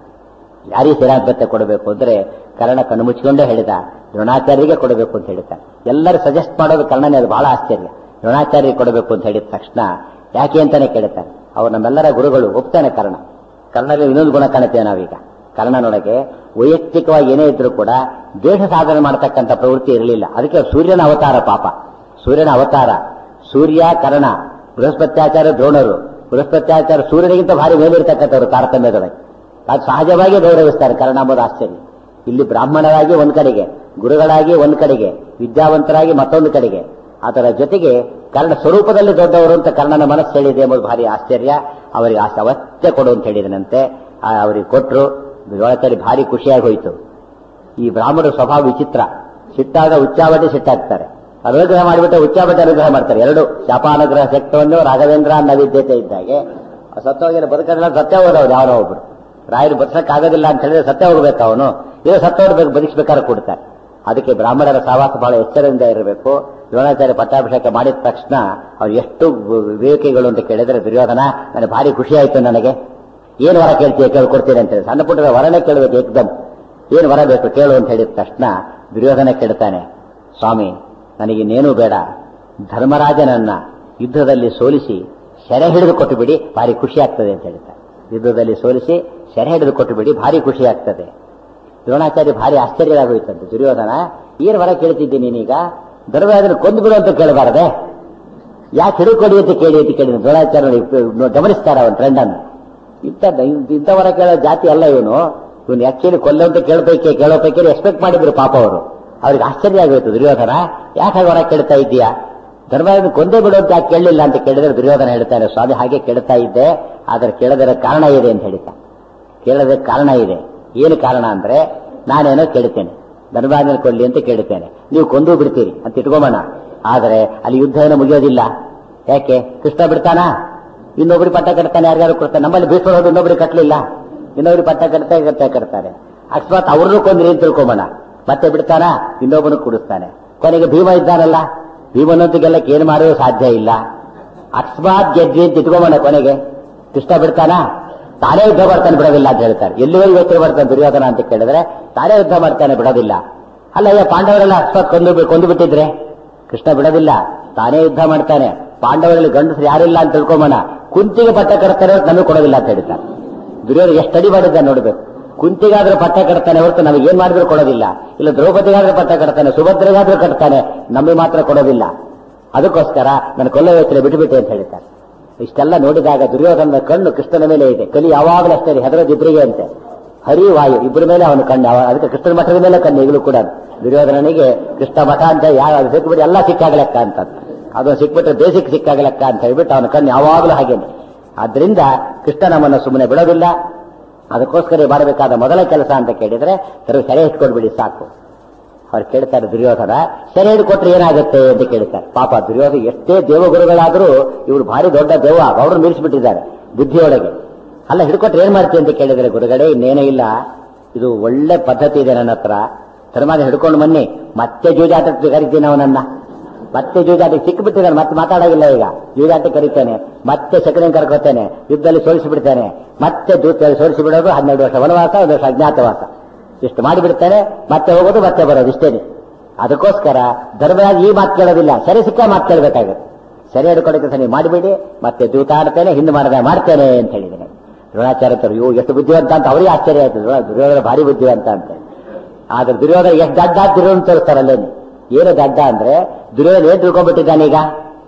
ಯಾರಿಗೆ ಸೇರಾದ್ಭತೆ ಕೊಡಬೇಕು ಅಂದ್ರೆ ಕರ್ಣ ಕಣ್ಣು ಮುಚ್ಚಿಕೊಂಡೇ ಹೇಳಿದ ದ್ರೋಣಾಚಾರ್ಯರಿಗೆ ಕೊಡಬೇಕು ಅಂತ ಹೇಳ್ತಾನೆ ಎಲ್ಲರೂ ಸಜೆಸ್ಟ್ ಮಾಡೋದು ಕರ್ಣನೇ ಅದು ಬಹಳ ಆಶ್ಚರ್ಯ ದ್ರೋಣಾಚಾರ್ಯರಿಗೆ ಕೊಡಬೇಕು ಅಂತ ಹೇಳಿದ ತಕ್ಷಣ ಯಾಕೆ ಅಂತಾನೆ ಕೇಳ್ತಾನೆ ಅವ್ರು ನಮ್ಮೆಲ್ಲರ ಗುರುಗಳು ಒಪ್ತಾನೆ ಕರ್ಣ ಕರ್ಣದಲ್ಲಿ ಇನ್ನೊಂದು ಗುಣ ಕಾಣುತ್ತೇವೆ ನಾವೀಗ ಕರ್ಣನೊಳಗೆ ವೈಯಕ್ತಿಕವಾಗಿ ಏನೇ ಇದ್ರೂ ಕೂಡ ದೇಶ ಸಾಧನೆ ಮಾಡತಕ್ಕಂಥ ಪ್ರವೃತ್ತಿ ಇರಲಿಲ್ಲ ಅದಕ್ಕೆ ಸೂರ್ಯನ ಅವತಾರ ಪಾಪ ಸೂರ್ಯನ ಅವತಾರ ಸೂರ್ಯ ಕರ್ಣ ಬೃಹಸ್ಪತ್ಯಾಚಾರ್ಯ ದ್ರೋಣರು ಬೃಹಸ್ಪತ್ಯಾಚಾರ್ಯ ಸೂರ್ಯನಿಗಿಂತ ಭಾರಿ ಮೇಲಿರ್ತಕ್ಕಂಥವ್ರು ತಾರತಮ್ಯದೊಳಗೆ ಅದು ಸಹಜವಾಗಿ ಗೌರವಿಸ್ತಾರೆ ಕರ್ಣ ಎಂಬುದು ಆಶ್ಚರ್ಯ ಇಲ್ಲಿ ಬ್ರಾಹ್ಮಣರಾಗಿ ಒಂದ್ ಕಡೆಗೆ ಗುರುಗಳಾಗಿ ಒಂದ್ ಕಡೆಗೆ ವಿದ್ಯಾವಂತರಾಗಿ ಮತ್ತೊಂದು ಕಡೆಗೆ ಅದರ ಜೊತೆಗೆ ಕರ್ಣ ಸ್ವರೂಪದಲ್ಲಿ ದೊಡ್ಡವರು ಅಂತ ಕರ್ಣನ ಮನಸ್ಸು ಹೇಳಿದೆ ಎಂಬುದು ಭಾರಿ ಆಶ್ಚರ್ಯ ಅವರಿಗೆ ಆಸ್ತಿ ಅವಶ್ಯ ಕೊಡು ಅಂತ ಹೇಳಿದನಂತೆ ಆ ಅವರಿಗೆ ಕೊಟ್ಟರು ದ್ರೋಣಾಚಾರ್ಯ ಭಾರಿ ಖುಷಿಯಾಗಿ ಹೋಯಿತು ಈ ಬ್ರಾಹ್ಮಣರ ಸ್ವಭಾವ ವಿಚಿತ್ರ ಸಿಟ್ಟಾಗ ಉಚ್ಚಾಬಟ್ಟೆ ಸಿಟ್ಟಾಗ್ತಾರೆ ಅನುಗ್ರಹ ಮಾಡಿಬಿಟ್ಟು ಉಚ್ಚಾಬಟ್ಟೆ ಅನುಗ್ರಹ ಮಾಡ್ತಾರೆ ಎರಡು ಶಾಪಾನುಗ್ರಹ ಶಕ್ತವನ್ನು ರಾಘವೇಂದ್ರ ನೈವೇದ್ಯತೆ ಇದ್ದಾಗೆ ಆ ಸತ್ತೋಗಿರೋ ಬದುಕಲ್ಲ ಸತ್ಯ ಹೋದವ್ರು ಯಾರೋ ಒಬ್ರು ರಾಯರು ಬದುಕಕ್ಕಾಗೋದಿಲ್ಲ ಅಂತ ಹೇಳಿದ್ರೆ ಸತ್ಯ ಹೋಗ್ಬೇಕು ಅವನು ಇದು ಸತ್ತೋಡ್ಬೇಕು ಬದುಕಿಸ್ಬೇಕಾದ್ರೆ ಕೊಡ್ತಾರೆ ಅದಕ್ಕೆ ಬ್ರಾಹ್ಮಣರ ಸಹವಾಸ ಬಹಳ ಎಚ್ಚರದಿಂದ ಇರಬೇಕು ದ್ರೋಣಾಚಾರ್ಯ ಪಟ್ಟಾಭಿಷೇಕ ಮಾಡಿದ ತಕ್ಷಣ ಅವ್ರು ಎಷ್ಟು ವಿವೇಕಿಗಳು ಅಂತ ಕೇಳಿದ್ರೆ ದುರ್ಯೋಧನ ನನಗೆ ಭಾರಿ ಖುಷಿ ಆಯ್ತು ನನಗೆ ಏನು ವರ ಕೇಳ್ತೀಯ ಕೇಳಿ ಕೊಡ್ತೀನಿ ಅಂತ ಹೇಳಿ ಸಣ್ಣ ಪುಟ್ಟ ವರನೇ ಕೇಳಬೇಕು ಏಕದಮ್ ಏನು ವರ ಬೇಕು ಕೇಳು ಅಂತ ಹೇಳಿದ ತಕ್ಷಣ ದುರ್ಯೋಧನ ಕೇಳ್ತಾನೆ ಸ್ವಾಮಿ ನನಗಿನ್ನೇನೂ ಬೇಡ ಧರ್ಮರಾಜನನ್ನ ಯುದ್ಧದಲ್ಲಿ ಸೋಲಿಸಿ ಸೆರೆ ಹಿಡಿದು ಕೊಟ್ಟು ಬಿಡಿ ಭಾರಿ ಖುಷಿ ಆಗ್ತದೆ ಅಂತ ಹೇಳ್ತಾರೆ ಯುದ್ಧದಲ್ಲಿ ಸೋಲಿಸಿ ಸೆರೆ ಹಿಡಿದು ಕೊಟ್ಟು ಬಿಡಿ ಭಾರಿ ಖುಷಿ ಆಗ್ತದೆ ದ್ರೋಣಾಚಾರ್ಯ ಭಾರಿ ಆಶ್ಚರ್ಯವಾಗೋಯ್ತಂತೆ ದುರ್ಯೋಧನ ಏನ್ ವರ ಕೇಳ್ತಿದ್ದೀನಿ ನೀನೀಗ ಧರ್ಮರಾಜನ ಕೊಂದು ಬಿಡು ಅಂತ ಕೇಳಬಾರದೆ ಯಾಕೆ ಹಿಡಿಕೊಡಿ ಅಂತ ಕೇಳಿ ಅಂತ ಕೇಳಿ ದ್ರೋಣಾಚಾರ್ಯ ಗಮನಿಸ್ತಾರ ಅವನ ಟ್ರೆಂಡ್ ಅನ್ನು ಇಂಥ ಇಂಥವರ ಕೇಳೋ ಜಾತಿ ಅಲ್ಲ ಇವನು ಇವನು ಆಕ್ಚುಲಿ ಕೊಲ್ಲಂತ ಕೇಳಬೇಕೆ ಕೇಳೋ ಪೈಕಿ ಎಕ್ಸ್ಪೆಕ್ಟ್ ಮಾಡಿದ್ರು ಪಾಪ ಅವರು ಅವ್ರಿಗೆ ಆಶ್ಚರ್ಯ ಆಗೋಯ್ತು ದುರ್ಯೋಧನ ಯಾಕೆ ಹೊರ ಕೇಳ್ತಾ ಇದ್ದೀಯಾ ಧರ್ಮರಾಜನ ಕೊಂದೇ ಬಿಡು ಅಂತ ಯಾಕೆ ಕೇಳಲಿಲ್ಲ ಅಂತ ಕೇಳಿದ್ರೆ ದುರ್ಯೋಧನ ಹೇಳ್ತಾನೆ ಸ್ವಾಮಿ ಹಾಗೆ ಕೇಳ್ತಾ ಇದ್ದೆ ಆದ್ರೆ ಕೇಳದರ ಕಾರಣ ಇದೆ ಅಂತ ಹೇಳಿದ್ದ ಕೇಳೋದಕ್ಕೆ ಕಾರಣ ಇದೆ ಏನು ಕಾರಣ ಅಂದ್ರೆ ನಾನೇನೋ ಕೇಳ್ತೇನೆ ಧರ್ಮರಾಜನ ಕೊಡ್ಲಿ ಅಂತ ಕೇಳ್ತೇನೆ ನೀವು ಕೊಂದು ಬಿಡ್ತೀರಿ ಅಂತ ಇಟ್ಕೊಂಬೋಣ ಆದರೆ ಅಲ್ಲಿ ಯುದ್ಧ ಏನೋ ಮುಗಿಯೋದಿಲ್ಲ ಯಾಕೆ ಕೃಷ್ಣ ಬಿಡ್ತಾನಾ ಇನ್ನೊಬ್ರಿಗೆ ಪಟ್ಟ ಕಟ್ತಾನೆ ಯಾರ್ಯಾರು ಕೊಡ್ತಾನೆ ನಮ್ಮಲ್ಲಿ ಭೀಷ್ಮರು ಹೋಗಿ ಇನ್ನೊಬ್ರಿಗೆ ಕಟ್ಟಲಿಲ್ಲ ಇನ್ನೊಬ್ರಿಗೆ ಪಟ್ಟ ಕಟ್ತಾ ಕಟ್ತಾ ಕಟ್ತಾರೆ ಅಕಸ್ಮಾತ್ ಅವ್ರನ್ನೂ ಕೊಂದ್ರಿ ಅಂತ ತಿಳ್ಕೊಂಬೋಣ ಮತ್ತೆ ಬಿಡ್ತಾನ ಇನ್ನೊಬ್ಬನು ಕುಡಿಸ್ತಾನೆ ಕೊನೆಗೆ ಭೀಮ ಇದ್ದಾನಲ್ಲ ಭೀಮನಂತೂ ಗೆಲ್ಲಕ್ಕೆ ಏನು ಮಾಡೋದು ಸಾಧ್ಯ ಇಲ್ಲ ಅಕಸ್ಮಾತ್ ಗೆದ್ರಿ ಅಂತ ಇಟ್ಕೊಂಬೋಣ ಕೊನೆಗೆ ಕೃಷ್ಣ ಬಿಡ್ತಾನ ತಾನೇ ಯುದ್ಧ ಮಾಡ್ತಾನೆ ಬಿಡೋದಿಲ್ಲ ಅಂತ ಹೇಳ್ತಾರೆ ಎಲ್ಲಿವರೆಗೂ ಯೋಚನೆ ಮಾಡ್ತಾನೆ ದುರ್ಯೋಧನ ಅಂತ ಕೇಳಿದ್ರೆ ತಾನೇ ಯುದ್ಧ ಮಾಡ್ತಾನೆ ಬಿಡೋದಿಲ್ಲ ಅಲ್ಲ ಅಯ್ಯ ಪಾಂಡವರೆಲ್ಲ ಅಕಸ್ಮಾತ್ ಕೊಂದು ಕೊಂದು ಬಿಟ್ಟಿದ್ರೆ ಕೃಷ್ಣ ಬಿಡೋದಿಲ್ಲ ತಾನೇ ಯುದ್ಧ ಮಾಡ್ತಾನೆ ಪಾಂಡವರಲ್ಲಿ ಗಂಡಸರು ಯಾರಿಲ್ಲ ಅಂತ ತಿಳ್ಕೊಂಬೋಣ ಕುಂತಿಗೆ ಪಟ್ಟ ಕಟ್ತಾರೆ ನಮಗೆ ಕೊಡೋದಿಲ್ಲ ಅಂತ ಹೇಳ್ತಾರೆ ದುರ್ಯೋಧನ ಎಷ್ಟು ಸ್ಟಡಿ ಮಾಡಿದ್ದ ನೋಡ್ಬೇಕು ಕುಂತಿಗಾದ್ರೂ ಪಟ್ಟ ಕಟ್ತಾನೆ ಹೊರತು ನಮಗೆ ಏನ್ ಮಾಡಿದ್ರು ಕೊಡೋದಿಲ್ಲ ಇಲ್ಲ ದ್ರೌಪದಿಗಾದ್ರೂ ಪಟ್ಟ ಕಟ್ತಾನೆ ಸುಭದ್ರೆಗಾದ್ರೂ ಕಟ್ತಾನೆ ನಮಗೆ ಮಾತ್ರ ಕೊಡೋದಿಲ್ಲ ಅದಕ್ಕೋಸ್ಕರ ನನ್ನ ಕೊಲ್ಲ ಯೋಚನೆ ಬಿಟ್ಟುಬಿಟ್ಟೆ ಅಂತ ಹೇಳ್ತಾರೆ ಇಷ್ಟೆಲ್ಲ ನೋಡಿದಾಗ ದುರ್ಯೋಧನ ಕಣ್ಣು ಕೃಷ್ಣನ ಮೇಲೆ ಇದೆ ಕಲಿ ಯಾವಾಗಲೂ ಅಷ್ಟೇ ಹೆದರೋದಿಬ್ಬರಿಗೆ ಅಂತೆ ಹರಿ ವಾಯು ಇಬ್ಬರ ಮೇಲೆ ಅವನ ಕಣ್ಣು ಅವ- ಅದಕ್ಕೆ ಕೃಷ್ಣನ ಮಠದ ಮೇಲೆ ಕಣ್ಣು ಈಗಲೂ ಕೂಡ ದುರ್ಯೋಧನನಿಗೆ ಕೃಷ್ಣ ಮಠ ಅಂತ ಯಾವ ಸಿಕ್ಬಿಟ್ಟು ಎಲ್ಲ ಸಿಕ್ಕಾಗಲೆಕ್ಕ ಅಂತ ಅದು ಸಿಕ್ಬಿಟ್ರೆ ದೇಶಕ್ಕೆ ಸಿಕ್ಕಾಗಲೆಕ್ಕ ಅಂತ ಹೇಳ್ಬಿಟ್ಟು ಅವನ ಕಣ್ಣು ಯಾವಾಗಲೂ ಹಾಗೇನೆ ಆದ್ರಿಂದ ಕೃಷ್ಣ ನಮ್ಮನ್ನು ಸುಮ್ಮನೆ ಬಿಡೋದಿಲ್ಲ ಅದಕ್ಕೋಸ್ಕರ ಮಾಡಬೇಕಾದ ಮೊದಲ ಕೆಲಸ ಅಂತ ಕೇಳಿದ್ರೆ ಸರಿ ಸೆರೆ ಇಟ್ಕೊಂಡ್ಬಿಡಿ ಸಾಕು ಅವ್ರು ಕೇಳ್ತಾರೆ ದುರ್ಯೋಧನ ಸೆರೆ ಹಿಡ್ಕೊಟ್ರೆ ಏನಾಗುತ್ತೆ ಅಂತ ಕೇಳ್ತಾರೆ ಪಾಪ ದುರ್ಯೋಧನ ಎಷ್ಟೇ ದೇವಗುರುಗಳಾದರೂ ಇವರು ಭಾರಿ ದೊಡ್ಡ ದೇವ ಅವ್ರನ್ನ ಮೀರಿಸ್ಬಿಟ್ಟಿದ್ದಾರೆ ಬುದ್ಧಿಯೊಳಗೆ ಅಲ್ಲ ಹಿಡ್ಕೊಟ್ರೆ ಏನ್ ಮಾಡ್ತೀವಿ ಅಂತ ಕೇಳಿದ್ರೆ ಗುರುಗಳೇ ಇನ್ನೇನೇ ಇಲ್ಲ ಇದು ಒಳ್ಳೆ ಪದ್ಧತಿ ಇದೆ ನನ್ನ ಹತ್ರ ಧರ್ಮಾದ ಹಿಡ್ಕೊಂಡು ಬನ್ನಿ ಮತ್ತೆ ಜೂಜಾಟಕ್ಕೆ ಕರಿತೀನಿ ಅವನನ್ನ ಮತ್ತೆ ಜೂಜಾಟಕ್ಕೆ ಸಿಕ್ಕಿಬಿಟ್ಟಿದ್ದಾನೆ ಮತ್ತೆ ಮಾತಾಡೋಗಿಲ್ಲ ಈಗ ಜೂಜಾಟಕ್ಕೆ ಕರಿತೇನೆ ಮತ್ತೆ ಸೆಕೆಂಡ್ ಕರ್ಕೋತೇನೆ ಯುದ್ಧದಲ್ಲಿ ಸೋಲಿಸಿಬಿಡ್ತೇನೆ ಮತ್ತೆ ದೂತದಲ್ಲಿ ಸೋಲಿಸಿ ಬಿಡೋದು ಹನ್ನೆರಡು ವರ್ಷ ವನವಾಸ ಒಂದು ವರ್ಷ ಅಜ್ಞಾತವಾಸ ಇಷ್ಟು ಮಾಡಿಬಿಡ್ತೇನೆ ಮತ್ತೆ ಹೋಗೋದು ಮತ್ತೆ ಬರೋದು ಇಷ್ಟೇನೆ ಅದಕ್ಕೋಸ್ಕರ ಧರ್ಮರಾಜ್ ಈ ಮಾತು ಕೇಳೋದಿಲ್ಲ ಸರಿ ಸಿಕ್ಕ ಮಾತು ಕೇಳಬೇಕಾಗುತ್ತೆ ಸರಿ ಹಿಡ್ಕೊಡಕ್ಕೆ ಸರಿ ಮಾಡಿಬಿಡಿ ಮತ್ತೆ ದೂತ ಆಡ್ತೇನೆ ಹಿಂದೆ ಮಾಡದೆ ಮಾಡ್ತೇನೆ ಅಂತ ಹೇಳಿದ್ದೇನೆ ದ್ರೋಣಾಚಾರ್ಯರು ಇವು ಎಷ್ಟು ಬುದ್ಧಿವಂತ ಅಂತ ಅವರಿಗೆ ಆಶ್ಚರ್ಯ ಆಯ್ತು ದ್ರೋಣ- ದುರ್ಯೋಧನ ಭಾರಿ ಬುದ್ಧಿವಂತ ಅಂತ ಆದ್ರೆ ದುರ್ಯೋಧನ ಎಷ್ಟು ದಡ್ಡ ದುರ್ಯೋಧನ ತೋರಿಸ್ತಾರಲ್ಲೇನು ಏನು ದಡ್ಡ ಅಂದ್ರೆ ದುರ್ಯೋಧನ ಏನ್ ತಿಳ್ಕೊಂಡ್ಬಿಟ್ಟಿದ್ದಾನೆ ಈಗ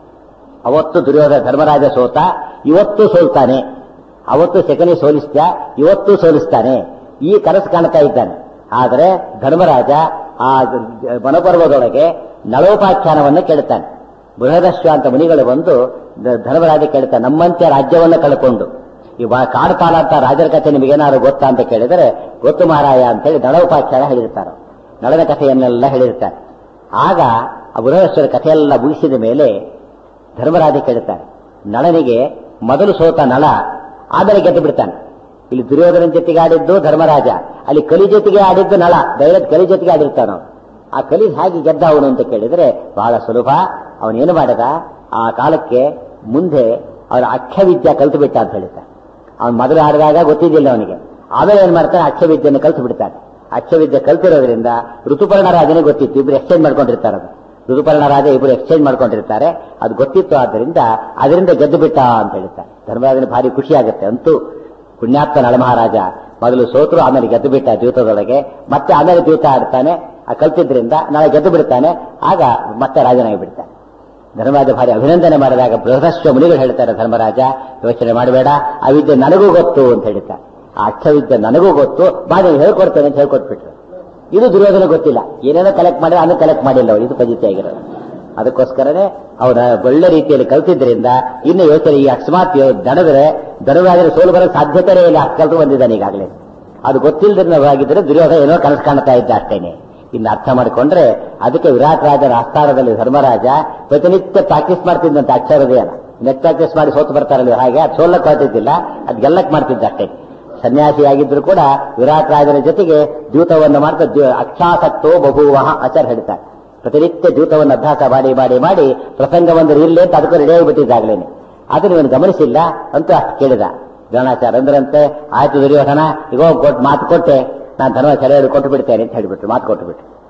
ಅವತ್ತು ದುರ್ಯೋಧನ ಧರ್ಮರಾಜ ಸೋತ ಇವತ್ತು ಸೋಲ್ತಾನೆ ಅವತ್ತು ಸೆಕನಿ ಸೋಲಿಸ್ತ ಇವತ್ತು ಸೋಲಿಸ್ತಾನೆ ಈ ಕನಸು ಕಾಣ್ತಾ ಇದ್ದಾನೆ ಆದರೆ ಧರ್ಮರಾಜ ಆ ವನಪರ್ವದೊಳಗೆ ನಳೋಪಾಖ್ಯಾನವನ್ನು ಕೇಳ್ತಾನೆ ಬೃಹದಶ್ವ ಅಂತ ಮುನಿಗಳು ಬಂದು ದ- ಧರ್ಮರಾಜ ಕೇಳ್ತಾನೆ ನಮ್ಮಂತೆ ರಾಜ್ಯವನ್ನು ಕಳ್ಕೊಂಡು ಈ ವಾ- ಕಾಡ್ಪಾಲ ಅಂತ ರಾಜರ ಕಥೆ ನಿಮಗೇನಾದ್ರು ಗೊತ್ತಾ ಅಂತ ಕೇಳಿದರೆ ಗೊತ್ತು ಮಹಾರಾಯ ಅಂತೇಳಿ ನಳೋಪಾಖ್ಯಾನ ಹೇಳಿರ್ತಾರೆ ನಳನ ಕಥೆಯನ್ನೆಲ್ಲ ಹೇಳಿರ್ತಾರೆ ಆಗ ಆ ಬೃಹದಶ್ವರ ಕಥೆಯೆಲ್ಲ ಮುಗಿಸಿದ ಮೇಲೆ ಧರ್ಮರಾಜ ಕೇಳ್ತಾನೆ ನಳನಿಗೆ ಮೊದಲು ಸೋತ ನಳ ಆಮೇಲೆ ಗೆದ್ದು ಬಿಡ್ತಾನೆ ಇಲ್ಲಿ ದುರ್ಯೋಧನ ಜೊತೆಗೆ ಆಡಿದ್ದು ಧರ್ಮರಾಜ ಅಲ್ಲಿ ಕಲಿ ಜೊತೆಗೆ ಆಡಿದ್ದು ನಳ ಡೈರೆಕ್ಟ್ ಕಲಿ ಜೊತೆಗೆ ಆಡಿರ್ತಾನ ಅವನು. ಆ ಕಲಿ ಹೇಗೆ ಗೆದ್ದ ಅವನು ಅಂತ ಕೇಳಿದ್ರೆ ಬಹಳ ಸುಲಭ ಅವನೇನು ಮಾಡದ ಆ ಕಾಲಕ್ಕೆ ಮುಂದೆ ಅವರ ಅಕ್ಷವಿದ್ಯೆ ಕಲ್ತು ಬಿಟ್ಟ ಅಂತ ಹೇಳ್ತಾನೆ ಅವನು ಮೊದಲು ಆಡಿದಾಗ ಗೊತ್ತಿದ್ದಿಲ್ಲ ಅವನಿಗೆ ಆಮೇಲೆ ಏನ್ ಮಾಡ್ತಾನೆ ಅಕ್ಷವಿದ್ಯೆಯನ್ನು ಕಲ್ತು ಬಿಡ್ತಾನೆ ಅಕ್ಷವಿದ್ಯೆ ಕಲ್ತಿರೋದ್ರಿಂದ ಋತುಪರ್ಣ ರಾಜನೇ ಗೊತ್ತಿತ್ತು ಇಬ್ರು ಎಕ್ಸ್ಚೇಂಜ್ ಮಾಡ್ಕೊಂಡಿರ್ತಾರೆ ಅದು ಋತುಪರ್ಣ ರಾಜ ಇಬ್ರು ಎಕ್ಸ್ಚೇಂಜ್ ಮಾಡ್ಕೊಂಡಿರ್ತಾರೆ ಅದು ಗೊತ್ತಿತ್ತು ಆದ್ದರಿಂದ ಅದರಿಂದ ಗೆದ್ದು ಬಿಟ್ಟ ಅಂತ ಹೇಳ್ತಾರೆ ಧರ್ಮರಾಜನ ಭಾರಿ ಖುಷಿ ಆಗುತ್ತೆ ಅಂತೂ ಪುಣ್ಯಾತ್ಮ ನಳಮಹಾರಾಜ ಮೊದಲು ಸೋತರು ಆಮೇಲೆ ಗೆದ್ದು ಬಿಟ್ಟ ದ್ಯೂತದೊಳಗೆ ಮತ್ತೆ ಆಮೇಲೆ ದ್ಯೂತ ಆಡ್ತಾನೆ ಆ ಕಲ್ತಿದ್ರಿಂದ ನಾಳೆ ಗೆದ್ದು ಬಿಡ್ತಾನೆ ಆಗ ಮತ್ತೆ ರಾಜನಾಗಿ ಬಿಡ್ತಾನೆ ಧರ್ಮರಾಜ ಭಾರಿ ಅಭಿನಂದನೆ ಮಾಡಿದಾಗ ಬೃಹದಶ್ವ ಮುನಿಗಳು ಹೇಳ್ತಾರೆ ಧರ್ಮರಾಜ ಯೋಚನೆ ಮಾಡಬೇಡ ಆ ವಿದ್ಯೆ ನನಗೂ ಗೊತ್ತು ಅಂತ ಹೇಳ್ತಾರೆ ಆ ಅಕ್ಷವಿದ್ಯೆ ನನಗೂ ಗೊತ್ತು ಬಾ ನೀವು ಹೇಳ್ಕೊಡ್ತೇನೆ ಅಂತ ಹೇಳ್ಕೊಟ್ಬಿಟ್ರು ಇದು ದುರ್ಯೋಧನ ಗೊತ್ತಿಲ್ಲ ಏನೇನೋ ಕಲೆಕ್ಟ್ ಮಾಡಿದ್ರೆ ಅದನ್ನು ಕಲೆಕ್ಟ್ ಮಾಡಿಲ್ಲ ಅವ್ರು ಇದು ಪದ್ಧತಿ ಆಗಿರೋದು ಅದಕ್ಕೋಸ್ಕರನೇ ಅವರ ಒಳ್ಳೆ ರೀತಿಯಲ್ಲಿ ಕಲ್ತಿದ್ರಿಂದ ಇನ್ನು ಯೋಚನೆ ಈ ಅಕಸ್ಮಾತ್ ದಡದ್ರೆ ಧರ್ಮರಾಜನ ಸೋಲು ಬರೋ ಸಾಧ್ಯತೆಯೇ ಇಲ್ಲ ಅಷ್ಟು ಕಲ್ತು ಬಂದಿದ್ದಾನೆ ಈಗಾಗಲೇ ಅದು ಗೊತ್ತಿಲ್ಲದಿರವಾಗಿದ್ರೆ ದುರ್ಯೋಧನ ಏನೋ ಕನಸು ಕಾಣ್ತಾ ಇದ್ದ ಅಷ್ಟೇನೆ ಇನ್ನು ಅರ್ಥ ಮಾಡಿಕೊಂಡ್ರೆ ಅದಕ್ಕೆ ವಿರಾಟ್ ರಾಜರ ಆಸ್ಥಾನದಲ್ಲಿ ಧರ್ಮರಾಜ ಪ್ರತಿನಿತ್ಯ ಪ್ರಾಕ್ಟೀಸ್ ಮಾಡ್ತಿದ್ದಂತೆ ಅಕ್ಷರದೇನ ನೆಟ್ ಪ್ರಾಕ್ಟೀಸ್ ಮಾಡಿ ಸೋತು ಬರ್ತಾರಲ್ಲ ಹಾಗೆ ಅದು ಸೋಲಕ್ ಕಳ್ತಿದ್ದಿಲ್ಲ ಅದು ಗೆಲ್ಲಕ್ ಮಾಡ್ತಿದ್ದ ಅಷ್ಟೇ ಸನ್ಯಾಸಿಯಾಗಿದ್ರು ಕೂಡ ವಿರಾಟ್ ರಾಜರ ಜೊತೆಗೆ ದ್ಯೂತವನ್ನು ಮಾಡ್ತಾ ದ್ಯೂ- ಅಕ್ಷಾಸಕ್ತೋ ಬಹುವಹ ಆಚಾರ ಹೇಳ್ತಾರೆ ಪ್ರತಿನಿತ್ಯ ದ್ಯೂತವನ್ನು ಅಭ್ಯಾಸ ಮಾಡಿ ಮಾಡಿ ಮಾಡಿ ಪ್ರಸಂಗ ಒಂದು ಇರ್ಲಿ ಅಂತ ಅದಕ್ಕೂ ರೆಡಿ ಆಗಿಬಿಟ್ಟಿದ್ದಾಗ್ಲೇನೆ ಅದನ್ನು ಇವನು ಗಮನಿಸಿಲ್ಲ ಅಂತೂ ಅಷ್ಟು ಕೇಳಿದ ದ್ರೋಣಾಚಾರ್ಯ ಅಂದ್ರಂತೆ ಆಯ್ತು ದುರ್ಯೋಧನ ಈಗ ಕೊಟ್ಟು ಮಾತು ಕೊಟ್ಟೆ ನಾನು ಧರ್ಮ ಸೆರೆ ಕೊಟ್ಟು ಬಿಡ್ತೇನೆ ಅಂತ ಹೇಳಿಬಿಟ್ರು ಮಾತು ಕೊಟ್ಟು ಬಿಟ್ಟು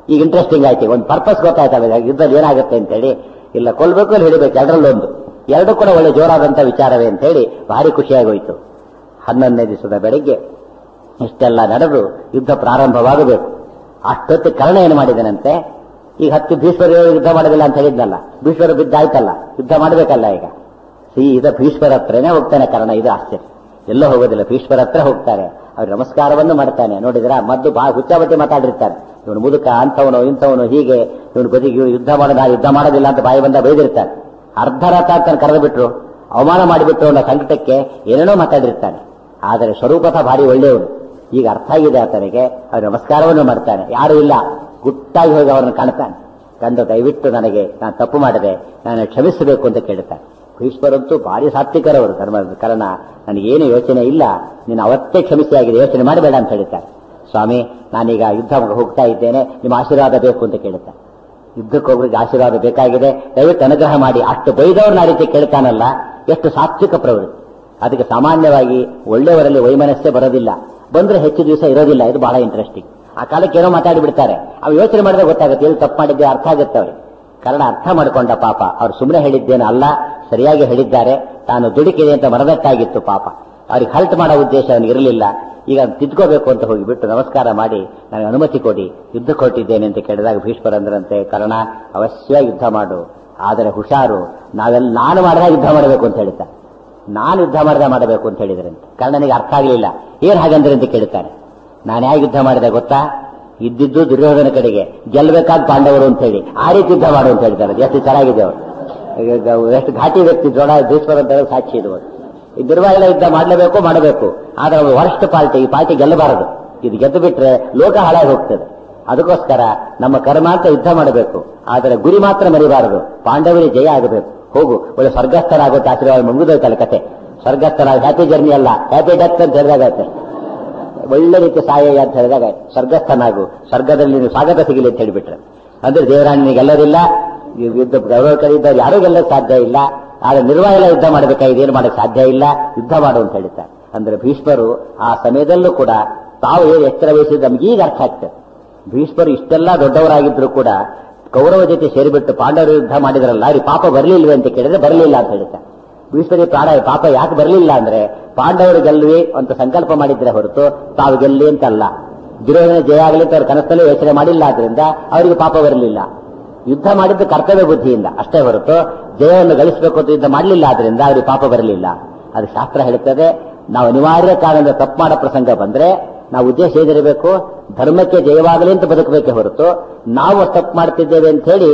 ಈಗ ಇಂಟ್ರೆಸ್ಟಿಂಗ್ ಆಯ್ತು ಒಂದು ಪರ್ಪಸ್ ಗೊತ್ತಾಯ್ತಲ್ಲ ಯುದ್ಧದಲ್ಲಿ ಏನಾಗುತ್ತೆ ಅಂತ ಹೇಳಿ ಇಲ್ಲ ಕೊಲ್ಬೇಕು ಇಲ್ಲ ಹಿಡಿಬೇಕು ಎರಡರಲ್ಲೊಂದು ಎರಡು ಕೂಡ ಒಳ್ಳೆ ಜೋರಾದಂತ ವಿಚಾರವೇ ಅಂತ ಹೇಳಿ ಭಾರಿ ಖುಷಿಯಾಗೋಯ್ತು ಹನ್ನೊಂದನೇ ದಿವಸದ ಬೆಳಿಗ್ಗೆ ಇಷ್ಟೆಲ್ಲ ನಡೆದು ಯುದ್ಧ ಪ್ರಾರಂಭವಾಗಬೇಕು ಅಷ್ಟೊತ್ತು ಕರ್ಣ ಏನು ಮಾಡಿದನಂತೆ ಈಗ ಹತ್ತು ಭೀಷ್ಮರ ಯುದ್ಧ ಮಾಡೋದಿಲ್ಲ ಅಂತ ಹೇಳಿದ್ನಲ್ಲ ಭೀಷ್ಮರ ಬಿದ್ದಾಯ್ತಲ್ಲ ಯುದ್ಧ ಮಾಡಬೇಕಲ್ಲ ಈಗ ಸೀದಾ ಭೀಷ್ಮರ ಹತ್ರನೇ ಹೋಗ್ತಾನೆ ಕರ್ಣ ಇದು ಆಶ್ಚರ್ಯ ಎಲ್ಲೋ ಹೋಗೋದಿಲ್ಲ ಭೀಷ್ಮರ ಹತ್ರ ಹೋಗ್ತಾರೆ ಅವ್ರು ನಮಸ್ಕಾರವನ್ನು ಮಾಡ್ತಾನೆ ನೋಡಿದ್ರ ಮದ್ದು ಬಹಳ ಹುಚ್ಚಾಬಟ್ಟಿ ಮಾತಾಡಿರ್ತಾನೆ ಇವನು ಮುದುಕ ಅಂಥವನು ಇಂಥವನು ಹೀಗೆ ಇವನು ಬದಿಗೆ ಇವ್ನು ಯುದ್ಧ ಮಾಡೋದ ಯುದ್ಧ ಮಾಡೋದಿಲ್ಲ ಅಂತ ಬಾಯಿ ಬಂದ ಬೈದಿರ್ತಾನೆ ಅರ್ಧ ರಾತ ಅಂತ ಕರೆದು ಬಿಟ್ರು ಅವಮಾನ ಮಾಡಿಬಿಟ್ರು ಅನ್ನೋ ಸಂಕಟಕ್ಕೆ ಏನೇನೋ ಮಾತಾಡಿರ್ತಾನೆ ಆದರೆ ಸ್ವರೂಪತಃ ಭಾರಿ ಒಳ್ಳೆಯವನು ಈಗ ಅರ್ಥ ಆಗಿದೆ ಆತನಿಗೆ ಅವ್ರು ನಮಸ್ಕಾರವನ್ನು ಮಾಡ್ತಾನೆ ಯಾರು ಇಲ್ಲ ಗುಟ್ಟಾಗಿ ಹೋಗಿ ಅವರನ್ನು ಕಾಣ್ತಾನೆ ಕಂಡು ದಯವಿಟ್ಟು ನನಗೆ ನಾನು ತಪ್ಪು ಮಾಡಿದೆ ನಾನು ಕ್ಷಮಿಸಬೇಕು ಅಂತ ಕೇಳ್ತಾನೆ ಭೀಷ್ಮರಂತೂ ಭಾರಿ ಸಾತ್ವಿಕರವರು ಧರ್ಮ ಕಾರಣ ನನಗೇನು ಯೋಚನೆ ಇಲ್ಲ ನೀನು ಅವತ್ತೇ ಕ್ಷಮಿಸಿ ಆಗಿದೆ ಯೋಚನೆ ಮಾಡಬೇಡ ಅಂತ ಹೇಳ್ತಾರೆ ಸ್ವಾಮಿ ನಾನೀಗ ಯುದ್ಧ ಹೋಗ್ತಾ ಇದ್ದೇನೆ ನಿಮ್ಮ ಆಶೀರ್ವಾದ ಬೇಕು ಅಂತ ಕೇಳ್ತಾನೆ ಯುದ್ಧಕ್ಕೆ ಹೋಗ್ರಿಗೆ ಆಶೀರ್ವಾದ ಬೇಕಾಗಿದೆ ದಯವಿಟ್ಟು ಅನುಗ್ರಹ ಮಾಡಿ ಅಷ್ಟು ಬೈದವ್ರನ್ನ ಆ ರೀತಿ ಕೇಳ್ತಾನಲ್ಲ ಎಷ್ಟು ಸಾತ್ವಿಕ ಪ್ರವೃತ್ತಿ ಅದಕ್ಕೆ ಸಾಮಾನ್ಯವಾಗಿ ಒಳ್ಳೆಯವರಲ್ಲಿ ವೈಮನಸ್ಸೇ ಬರೋದಿಲ್ಲ ಬಂದ್ರೆ ಹೆಚ್ಚು ದಿವಸ ಇರೋದಿಲ್ಲ ಇದು ಬಹಳ ಇಂಟ್ರೆಸ್ಟಿಂಗ್ ಆ ಕಾಲಕ್ಕೆ ಏನೋ ಮಾತಾಡಿ ಬಿಡ್ತಾರೆ ಅವು ಯೋಚನೆ ಮಾಡಿದ್ರೆ ಗೊತ್ತಾಗುತ್ತೆ ಎಲ್ಲಿ ತಪ್ಪು ಮಾಡಿದ್ದೆ ಅರ್ಥ ಆಗುತ್ತೆ ಅವ್ರಿಗೆ ಕಾರಣ ಅರ್ಥ ಮಾಡಿಕೊಂಡ ಪಾಪ ಅವ್ರು ಸುಮ್ಮನೆ ಹೇಳಿದ್ದೇನೆ ಅಲ್ಲ ಸರಿಯಾಗಿ ಹೇಳಿದ್ದಾರೆ ತಾನು ದುಡುಕಿದೆ ಅಂತ ಮರದಟ್ಟಾಗಿತ್ತು ಪಾಪ ಅವ್ರಿಗೆ ಹರ್ಟ್ ಮಾಡೋ ಉದ್ದೇಶ ಅವನಿಗೆ ಇರಲಿಲ್ಲ ಈಗ ತಿದ್ಕೋಬೇಕು ಅಂತ ಹೋಗಿಬಿಟ್ಟು ನಮಸ್ಕಾರ ಮಾಡಿ ನನಗೆ ಅನುಮತಿ ಕೊಡಿ ಯುದ್ಧ ಕೊಟ್ಟಿದ್ದೇನೆ ಅಂತ ಕೇಳಿದಾಗ ಭೀಷ್ಮರಂದ್ರಂತೆ ಕರ್ಣ ಅವಶ್ಯ ಯುದ್ಧ ಮಾಡು ಆದರೆ ಹುಷಾರು ನಾವೆಲ್ಲ ನಾನು ಮಾಡಿದಾಗ ಯುದ್ಧ ಮಾಡಬೇಕು ಅಂತ ಹೇಳ್ತಾರೆ ನಾನು ಯುದ್ಧ ಮಾಡಿದ ಮಾಡಬೇಕು ಅಂತ ಹೇಳಿದ್ರಂತೆ ಕರ್ಣನಿಗೆ ಅರ್ಥ ಆಗಲಿಲ್ಲ ಏನ್ ಹಾಗಂದ್ರೆ ಅಂತ ಕೇಳ್ತಾರೆ ನಾನು ಹೇಗೆ ಯುದ್ಧ ಮಾಡಿದೆ ಗೊತ್ತಾ ಇದ್ದಿದ್ದು ದುರ್ಯೋಧನ ಕಡೆಗೆ ಗೆಲ್ಲಬೇಕಾದ ಪಾಂಡವರು ಅಂತ ಹೇಳಿ ಆ ರೀತಿ ಯುದ್ಧ ಮಾಡು ಅಂತ ಹೇಳ್ತಾರೆ ಎಷ್ಟು ಚೆನ್ನಾಗಿದೆ ಅವರು ಎಷ್ಟು ಘಾಟಿ ವ್ಯಕ್ತಿ ಜೋಡ ಭೀಷ್ಮರ ಅಂತ ಹೇಳಿ ಸಾಕ್ಷಿ ಇದು ಈ ನಿರ್ವಾಹಕ ಯುದ್ಧ ಮಾಡಲೇಬೇಕು ಮಾಡಬೇಕು ಆದ್ರೆ ಅವರು ವರಿಷ್ಠ ಪಾರ್ಟಿ ಈ ಪಾರ್ಟಿ ಗೆಲ್ಲಬಾರದು ಇದು ಗೆದ್ದು ಬಿಟ್ರೆ ಲೋಕ ಹಾಳಾಗಿ ಹೋಗ್ತದೆ ಅದಕ್ಕೋಸ್ಕರ ನಮ್ಮ ಕರ್ಮ ಅಂತ ಯುದ್ಧ ಮಾಡಬೇಕು ಆದರೆ ಗುರಿ ಮಾತ್ರ ಮರಿಬಾರದು ಪಾಂಡವರಿಗೆ ಜಯ ಆಗಬೇಕು ಹೋಗು ಒಳ್ಳೆ ಸ್ವರ್ಗಸ್ಥರಾಗುತ್ತೆ ಆಶೀರ್ವಾದ ಮುಗಿದೋಯ್ತಲ್ಲ ಕತೆ ಸ್ವರ್ಗಸ್ಥರ ಹ್ಯಾಪಿ ಜರ್ನಿ ಅಲ್ಲ ಹ್ಯಾಪಿ ಡೆತ್ ಅಂತ ಹೇಳಿದಾಗತ್ತೆ ಒಳ್ಳೆ ರೀತಿ ಸಾಯ ಅಂತ ಹೇಳಿದಾಗ ಸ್ವರ್ಗಸ್ಥನಾಗು ಸ್ವರ್ಗದಲ್ಲಿ ನೀನು ಸ್ವಾಗತ ಸಿಗಲಿ ಅಂತ ಹೇಳಿಬಿಟ್ರೆ ಅಂದ್ರೆ ದೇವರಾಣಿಗೆ ಗೆಲ್ಲೋದಿಲ್ಲ ಈ ಯುದ್ಧ ಗೌರವ ಕರೀದವ್ರು ಯಾರೂ ಗೆಲ್ಲಕ್ಕೆ ಸಾಧ್ಯ ಇಲ್ಲ ಆದ್ರೆ ನಿರ್ವಾಹಲ ಯುದ್ಧ ಮಾಡಬೇಕಾಗಿದೆ ಏನು ಮಾಡಕ್ಕೆ ಸಾಧ್ಯ ಇಲ್ಲ ಯುದ್ಧ ಮಾಡು ಅಂತ ಹೇಳ್ತಾರೆ ಅಂದ್ರೆ ಭೀಷ್ಮರು ಆ ಸಮಯದಲ್ಲೂ ಕೂಡ ತಾವು ಏನು ಎಚ್ಚರ ವಹಿಸಿದ ನಮ್ಗೆ ಈಗ ಅರ್ಥ ಆಗ್ತದೆ ಭೀಷ್ಮರು ಇಷ್ಟೆಲ್ಲ ದೊಡ್ಡವರಾಗಿದ್ರು ಕೂಡ ಕೌರವ ಜೊತೆ ಸೇರಿಬಿಟ್ಟು ಪಾಂಡವರು ಯುದ್ಧ ಮಾಡಿದ್ರಲ್ಲ ಅವ್ರಿಗೆ ಪಾಪ ಬರಲಿಲ್ವೇ ಅಂತ ಕೇಳಿದ್ರೆ ಬರಲಿಲ್ಲ ಅಂತ ಹೇಳ್ತಾರೆ ಭೀಷ್ಮರಿ ಪ್ರಾಣ ಪಾಪ ಯಾಕೆ ಬರಲಿಲ್ಲ ಅಂದ್ರೆ ಪಾಂಡವರು ಗೆಲ್ವಿ ಅಂತ ಸಂಕಲ್ಪ ಮಾಡಿದ್ರೆ ಹೊರತು ತಾವು ಗೆಲ್ಲಿ ಅಂತಲ್ಲ ದುರ್ಯೋಧನ ಜಯ ಆಗಲಿ ಅಂತ ಅವ್ರ ಕನಸಲ್ಲೂ ಯೋಚನೆ ಮಾಡಿಲ್ಲ ಆದ್ರಿಂದ ಅವರಿಗೆ ಪಾಪ ಬರಲಿಲ್ಲ ಯುದ್ಧ ಮಾಡಿದ್ದು ಕರ್ತವ್ಯ ಬುದ್ಧಿಯಿಂದ ಅಷ್ಟೇ ಹೊರತು ಜಯವನ್ನು ಗಳಿಸಬೇಕು ಅಂತ ಯುದ್ಧ ಮಾಡಲಿಲ್ಲ ಆದ್ರಿಂದ ಅವರಿಗೆ ಪಾಪ ಬರಲಿಲ್ಲ ಅದು ಶಾಸ್ತ್ರ ಹೇಳುತ್ತದೆ ನಾವು ಅನಿವಾರ್ಯ ಕಾರಣದಿಂದ ತಪ್ಪು ಮಾಡೋ ಪ್ರಸಂಗ ಬಂದ್ರೆ ನಾವು ಉದ್ದೇಶ ಏನಿರಬೇಕು ಧರ್ಮಕ್ಕೆ ಜಯವಾಗಲಿ ಅಂತ ಬದುಕಬೇಕೆ ಹೊರತು ನಾವು ತಪ್ಪು ಮಾಡ್ತಿದ್ದೇವೆ ಅಂತ ಹೇಳಿ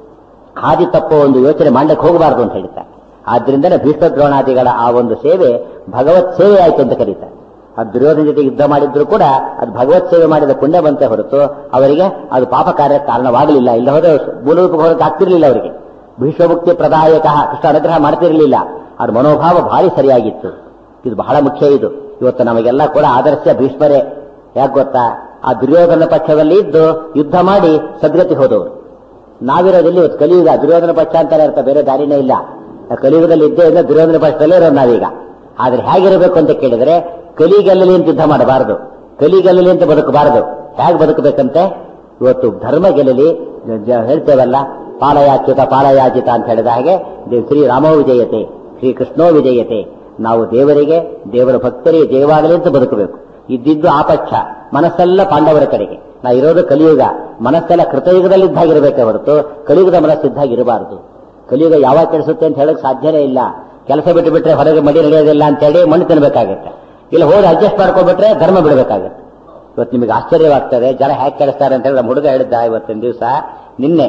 ಹಾದಿ ತಪ್ಪೋ ಒಂದು ಯೋಚನೆ ಮಾಡ್ಲಿಕ್ಕೆ ಹೋಗಬಾರದು ಅಂತ ಹೇಳ್ತಾರೆ ಆದ್ರಿಂದಲೇ ಭೀಷ್ಮ ದ್ರೋಣಾದಿಗಳ ಆ ಒಂದು ಸೇವೆ ಭಗವತ್ ಸೇವೆ ಆಯ್ತು ಅಂತ ಕರೀತಾರೆ ಅದು ದುರ್ಯೋಧನ ಜೊತೆ ಯುದ್ಧ ಮಾಡಿದ್ರು ಕೂಡ ಅದು ಭಗವತ್ ಸೇವೆ ಮಾಡಿದ ಪುಣ್ಯ ಬಂತೆ ಹೊರತು ಅವರಿಗೆ ಅದು ಪಾಪ ಕಾರ್ಯ ಕಾರಣವಾಗಲಿಲ್ಲ ಇಲ್ಲ ಹೋದ್ರೆ ಮೂಲರೂಪ ಹೋಗಕ್ಕೆ ಆಗ್ತಿರ್ಲಿಲ್ಲ ಅವರಿಗೆ ಭೀಷ್ಮಮುಕ್ತಿ ಪ್ರದಾಯಕ ಕೃಷ್ಣ ಅನುಗ್ರಹ ಮಾಡ್ತಿರ್ಲಿಲ್ಲ ಅವ್ರ ಮನೋಭಾವ ಭಾರಿ ಸರಿಯಾಗಿತ್ತು ಇದು ಬಹಳ ಮುಖ್ಯ ಇದು ಇವತ್ತು ನಮಗೆಲ್ಲ ಕೂಡ ಆದರ್ಶ ಭೀಷ್ಮರೇ ಯಾಕೆ ಗೊತ್ತಾ ಆ ದುರ್ಯೋಧನ ಪಕ್ಷದಲ್ಲಿ ಇದ್ದು ಯುದ್ಧ ಮಾಡಿ ಸದ್ಗತಿ ಹೋದವರು ನಾವಿರೋದಿಲ್ಲಿ ಇವತ್ತು ಕಲಿಯುಗ ದುರ್ಯೋಧನ ಪಕ್ಷ ಅಂತಾನೆ ಇರ್ತ ಬೇರೆ ದಾರಿನೇ ಇಲ್ಲ ಆ ಕಲಿಯುಗದಲ್ಲಿ ಇದ್ದೇ ಇಲ್ಲ ದುರ್ಯೋಧನ ಪಕ್ಷದಲ್ಲೇ ಇರೋದು ನಾವೀಗ ಆದ್ರೆ ಹೇಗಿರಬೇಕು ಅಂತ ಕೇಳಿದ್ರೆ ಕಲಿಗೆಲ್ಲಲಿ ಅಂತ ಯುದ್ಧ ಮಾಡಬಾರದು ಕಲಿಗೆಲ್ಲಲಿ ಅಂತ ಬದುಕಬಾರದು ಹೇಗೆ ಬದುಕಬೇಕಂತೆ ಇವತ್ತು ಧರ್ಮ ಗೆಲ್ಲಲಿ ಜ- ಹೇಳ್ತೇವಲ್ಲ ಪಾಲಯಾಚ್ಯುತ ಪಾಲಯಾಚಿತ ಅಂತ ಹೇಳಿದ ಹಾಗೆ ದೇ- ಶ್ರೀರಾಮೋ ವಿಜಯತೆ ಶ್ರೀಕೃಷ್ಣೋ ವಿಜಯತೆ ನಾವು ದೇವರಿಗೆ ದೇವರ ಭಕ್ತರಿಗೆ ಜಯವಾಗಲಿ ಅಂತ ಬದುಕಬೇಕು ಇದ್ದಿದ್ದು ಆ ಪಕ್ಷ ಮನಸ್ಸೆಲ್ಲ ಪಾಂಡವರ ಕಡೆಗೆ ನಾ ಇರೋದು ಕಲಿಯುಗ ಮನಸ್ಸೆಲ್ಲ ಕೃತಯುಗದಲ್ಲಿದ್ದಾಗಿರ್ಬೇಕೆ ಹೊರತು ಕಲಿಯುಗದ ಮನಸ್ಸಿದ್ದಾಗಿರಬಾರದು ಕಲಿಯುಗ ಯಾವಾಗ ಕೆಡಿಸುತ್ತೆ ಅಂತ ಹೇಳಕ್ ಸಾಧ್ಯನೇ ಇಲ್ಲ ಕೆಲಸ ಬಿಟ್ಟು ಬಿಟ್ರೆ ಹೊರಗೆ ಮಡಿ ನಡೆಯೋದಿಲ್ಲ ಅಂತ ಹೇಳಿ ಮಣ್ಣು ತಿನ್ಬೇಕಾಗುತ್ತೆ ಇಲ್ಲ ಹೋಗಿ ಅಡ್ಜಸ್ಟ್ ಮಾಡ್ಕೊಂಡ್ಬಿಟ್ರೆ ಧರ್ಮ ಬಿಡಬೇಕಾಗುತ್ತೆ ಇವತ್ತು ನಿಮಗೆ ಆಶ್ಚರ್ಯವಾಗ್ತದೆ ಜನ ಹ್ಯಾಕ್ ಕೆಡಿಸ್ತಾರೆ ಅಂತ ಹೇಳಿ ನಮ್ಮ ಹುಡುಗ ಹೇಳಿದ್ದ ಇವತ್ತಿನ ದಿವಸ ನಿನ್ನೆ